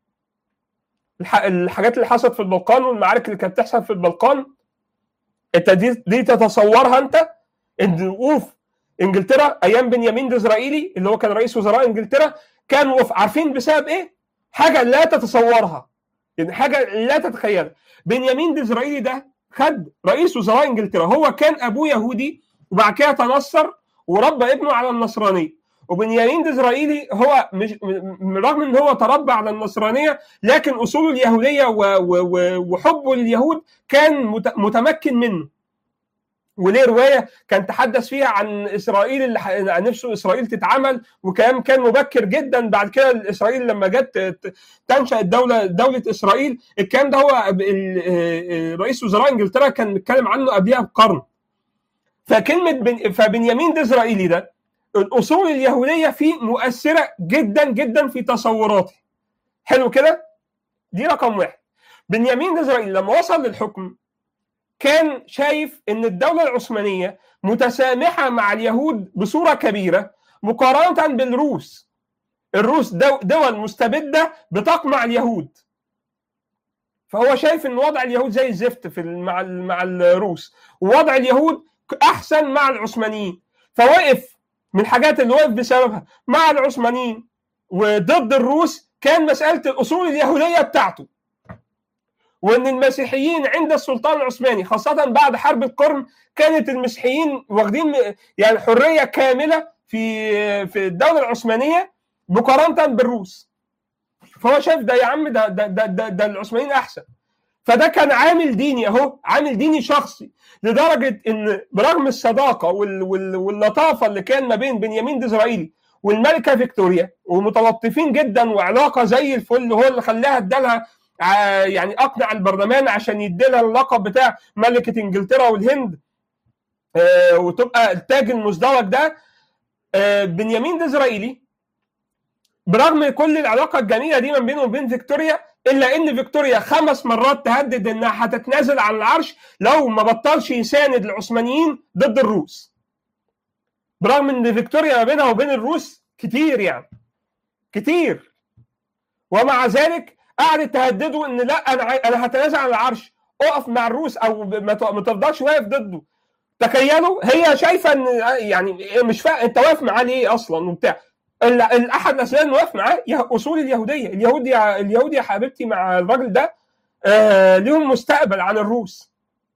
Speaker 1: الح- الحاجات اللي حصلت في البلقان والمعارك اللي كانت بتحصل في البلقان انت دي, دي تتصورها انت ان وقوف انجلترا ايام بنيامين ديزرائيلي اللي هو كان رئيس وزراء انجلترا كان وقوف عارفين بسبب ايه؟ حاجه لا تتصورها يعني حاجه لا تتخيلها بنيامين ديزرائيلي ده خد رئيس وزراء انجلترا هو كان ابوه يهودي وبعد كده تنصر وربى ابنه على النصرانيه وبنيامين ديزرائيلي هو مش م- رغم ان هو تربى على النصرانيه لكن اصوله اليهوديه و- و- و- وحبه لليهود كان مت- متمكن منه وليه روايه كان تحدث فيها عن اسرائيل اللي ح- عن نفسه اسرائيل تتعمل وكلام كان مبكر جدا بعد كده اسرائيل لما جت ت- تنشا الدوله دوله اسرائيل الكلام ده هو ب- ال- آه، رئيس وزراء انجلترا كان متكلم عنه قبلها بقرن فكلمه بن فبنيامين ديزرائيلي ده الاصول اليهوديه فيه مؤثره جدا جدا في تصوراته حلو كده دي رقم واحد بنيامين ديزرائيل لما وصل للحكم كان شايف ان الدوله العثمانيه متسامحه مع اليهود بصوره كبيره مقارنه بالروس الروس دو دول مستبده بتقمع اليهود فهو شايف ان وضع اليهود زي الزفت في ال- مع ال- مع الروس ووضع اليهود احسن مع العثمانيين فوقف من الحاجات اللي وقف بسببها مع العثمانيين وضد الروس كان مساله الاصول اليهوديه بتاعته وان المسيحيين عند السلطان العثماني خاصه بعد حرب القرن كانت المسيحيين واخدين يعني حريه كامله في في الدوله العثمانيه مقارنه بالروس فهو شايف ده يا عم ده ده ده, ده, ده العثمانيين احسن فده كان عامل ديني اهو عامل ديني شخصي لدرجه ان برغم الصداقه وال وال واللطافه اللي كان ما بين بنيامين ديزرائيلي والملكه فيكتوريا ومتلطفين جدا وعلاقه زي الفل هو اللي خلاها ادالها يعني اقنع البرلمان عشان يديلها اللقب بتاع ملكه انجلترا والهند وتبقى التاج المزدوج ده بنيامين الاسرائيلي برغم كل العلاقه الجميله دي من بينه وبين فيكتوريا الا ان فيكتوريا خمس مرات تهدد انها هتتنازل عن العرش لو ما بطلش يساند العثمانيين ضد الروس برغم ان فيكتوريا ما بينها وبين الروس كتير يعني كتير ومع ذلك قعدت تهدده ان لا انا انا هتنازل عن العرش اقف مع الروس او ما تفضلش واقف ضده تخيلوا هي شايفه ان يعني مش فاهم انت واقف معاه ليه اصلا وبتاع الاحد الاسباب اللي واقف معاه اصول اليهوديه اليهود يا اليهود يا حبيبتي مع الراجل ده آه ليهم مستقبل عن الروس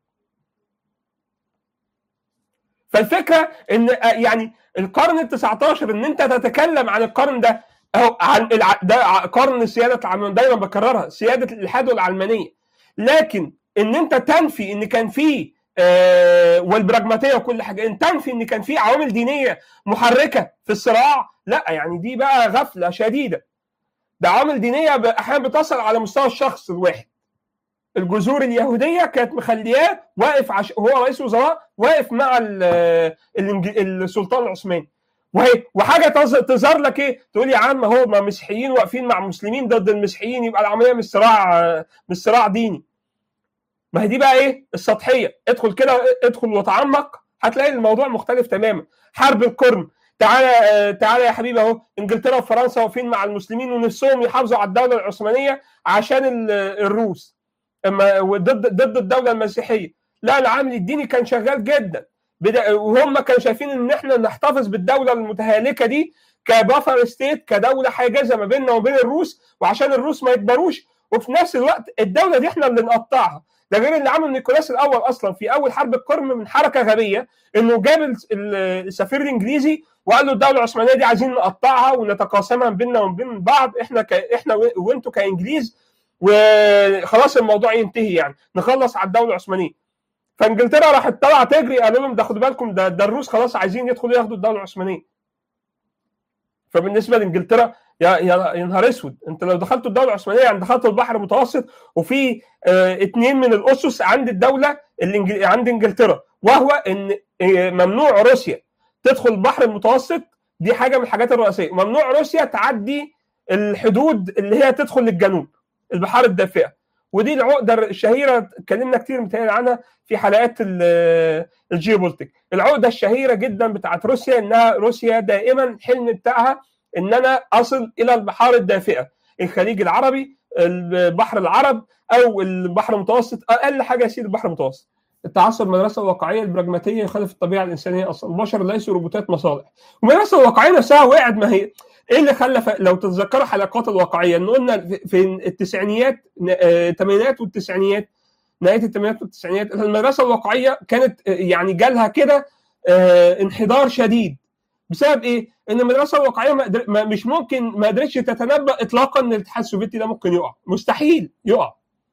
Speaker 1: فالفكره ان يعني القرن ال 19 ان انت تتكلم عن القرن ده اهو عن ده قرن سياده العلمانيه دايما بكررها سياده الالحاد والعلمانيه لكن ان انت تنفي ان كان في آه والبراجماتيه وكل حاجه ان تنفي ان كان في عوامل دينيه محركه في الصراع لا يعني دي بقى غفله شديده ده عوامل دينيه احيانا بتصل على مستوى الشخص الواحد الجذور اليهوديه كانت مخلياه واقف عش... هو رئيس وزراء واقف مع ال... ال... السلطان العثماني وهي وحاجه تظهر لك ايه؟ تقول يا عم هو ما مسيحيين واقفين مع مسلمين ضد المسيحيين يبقى العمليه مش صراع مش صراع ديني. ما هي دي بقى ايه؟ السطحيه، ادخل كده ادخل وتعمق هتلاقي الموضوع مختلف تماما. حرب القرن تعالى تعالى يا حبيبي اهو انجلترا وفرنسا واقفين مع المسلمين ونفسهم يحافظوا على الدوله العثمانيه عشان الروس اما ضد ضد الدوله المسيحيه لا العامل الديني كان شغال جدا وهم كانوا شايفين ان احنا نحتفظ بالدوله المتهالكه دي كبافر ستيت كدوله حاجزه ما بيننا وبين الروس وعشان الروس ما يكبروش وفي نفس الوقت الدوله دي احنا اللي نقطعها ده غير اللي عمل نيكولاس الاول اصلا في اول حرب القرم من حركه غبيه انه جاب السفير الانجليزي وقال له الدوله العثمانيه دي عايزين نقطعها ونتقاسمها بيننا وبين بعض احنا ك... احنا وانتوا كانجليز وخلاص الموضوع ينتهي يعني نخلص على الدوله العثمانيه فانجلترا راحت طالعه تجري قالوا لهم ده خدوا بالكم ده, ده الروس خلاص عايزين يدخلوا ياخدوا الدوله العثمانيه فبالنسبه لانجلترا يا يا نهار اسود انت لو دخلتوا الدوله العثمانيه يعني دخلتوا البحر المتوسط وفي اه اتنين من الاسس عند الدوله اللي عند انجلترا وهو ان اه ممنوع روسيا تدخل البحر المتوسط دي حاجه من الحاجات الرئيسيه ممنوع روسيا تعدي الحدود اللي هي تدخل للجنوب البحار الدافئه ودي العقده الشهيره اتكلمنا كتير متهيألي عنها في حلقات الجيوبولتيك العقده الشهيره جدا بتاعت روسيا انها روسيا دائما الحلم بتاعها ان انا اصل الى البحار الدافئه الخليج العربي البحر العرب او البحر المتوسط اقل حاجه يصير البحر المتوسط التعصب المدرسه الواقعيه البراجماتيه يخالف الطبيعه الانسانيه اصلا البشر ليسوا روبوتات مصالح والمدرسه الواقعيه نفسها وقعت ما هي ايه اللي خلى ف... لو تتذكروا حلقات الواقعيه ان قلنا في التسعينيات الثمانينات والتسعينيات نهايه الثمانينات والتسعينيات المدرسه الواقعيه كانت يعني جالها كده انحدار شديد بسبب ايه؟ ان المدرسه الواقعيه ما قدر... ما مش ممكن ما قدرتش تتنبا اطلاقا ان الاتحاد السوفيتي ده ممكن يقع مستحيل يقع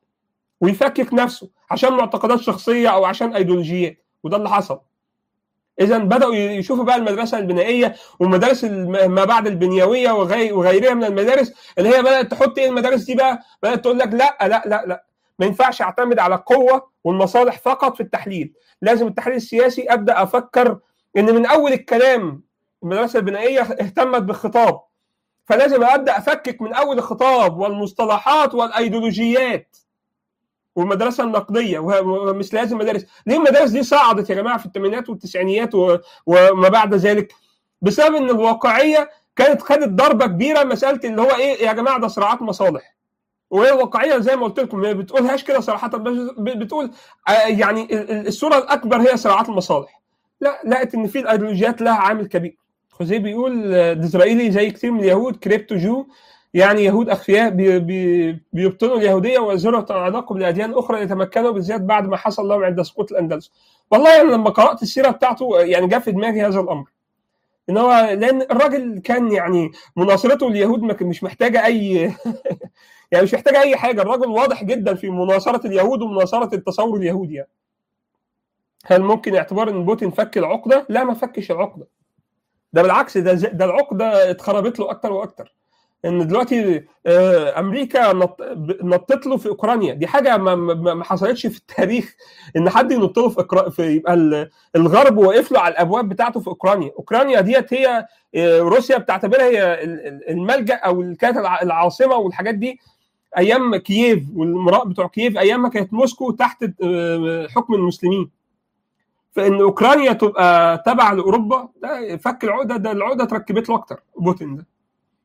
Speaker 1: ويفكك نفسه عشان معتقدات شخصيه او عشان ايديولوجيات وده اللي حصل اذا بداوا يشوفوا بقى المدرسه البنائيه والمدارس ما بعد البنيويه وغيرها من المدارس اللي هي بدات تحط ايه المدارس دي بقى بدات تقول لك لا لا لا لا ما ينفعش اعتمد على القوه والمصالح فقط في التحليل لازم التحليل السياسي ابدا افكر ان من اول الكلام المدرسه البنائيه اهتمت بالخطاب فلازم ابدا افكك من اول الخطاب والمصطلحات والايديولوجيات والمدرسه النقديه ومش لازم مدارس ليه المدارس دي صعدت يا جماعه في الثمانينات والتسعينيات وما بعد ذلك بسبب ان الواقعيه كانت خدت ضربه كبيره مساله اللي هو ايه يا جماعه ده صراعات مصالح وهي واقعيه زي ما قلت لكم ما بتقولهاش كده صراحه بتقول يعني الصوره الاكبر هي صراعات المصالح لا لقت ان في الايديولوجيات لها عامل كبير خوزيه بيقول الاسرائيلي زي كتير من اليهود كريبتو جو يعني يهود اخفياء بي بي بيبطنوا اليهوديه ويظهروا تعناقهم لاديان اخرى يتمكنوا بالذات بعد ما حصل لهم عند سقوط الاندلس. والله يعني لما قرات السيره بتاعته يعني جاء في دماغي هذا الامر. ان هو لان الراجل كان يعني مناصرته لليهود مش محتاجه اي يعني مش محتاجه اي حاجه الراجل واضح جدا في مناصره اليهود ومناصره التصور اليهودي يعني. هل ممكن اعتبار ان بوتين فك العقده؟ لا ما فكش العقده. ده بالعكس ده ده العقده اتخربت له اكتر واكتر ان دلوقتي امريكا نطت له في اوكرانيا دي حاجه ما, ما حصلتش في التاريخ ان حد ينط له في, إكرا... في يبقى الغرب واقف له على الابواب بتاعته في اوكرانيا اوكرانيا ديت هي روسيا بتعتبرها هي الملجا او كانت العاصمه والحاجات دي ايام كييف والمراء بتوع كييف ايام ما كانت موسكو تحت حكم المسلمين فان اوكرانيا تبقى تبع لاوروبا ده فك العقده ده العقده اتركبت له اكتر بوتين ده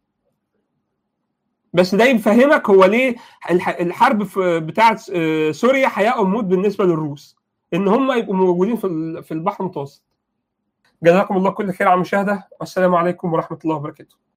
Speaker 1: بس ده يفهمك هو ليه الحرب بتاعه سوريا حياه او موت بالنسبه للروس ان هم يبقوا موجودين في في البحر المتوسط جزاكم الله كل خير على المشاهده والسلام عليكم ورحمه الله وبركاته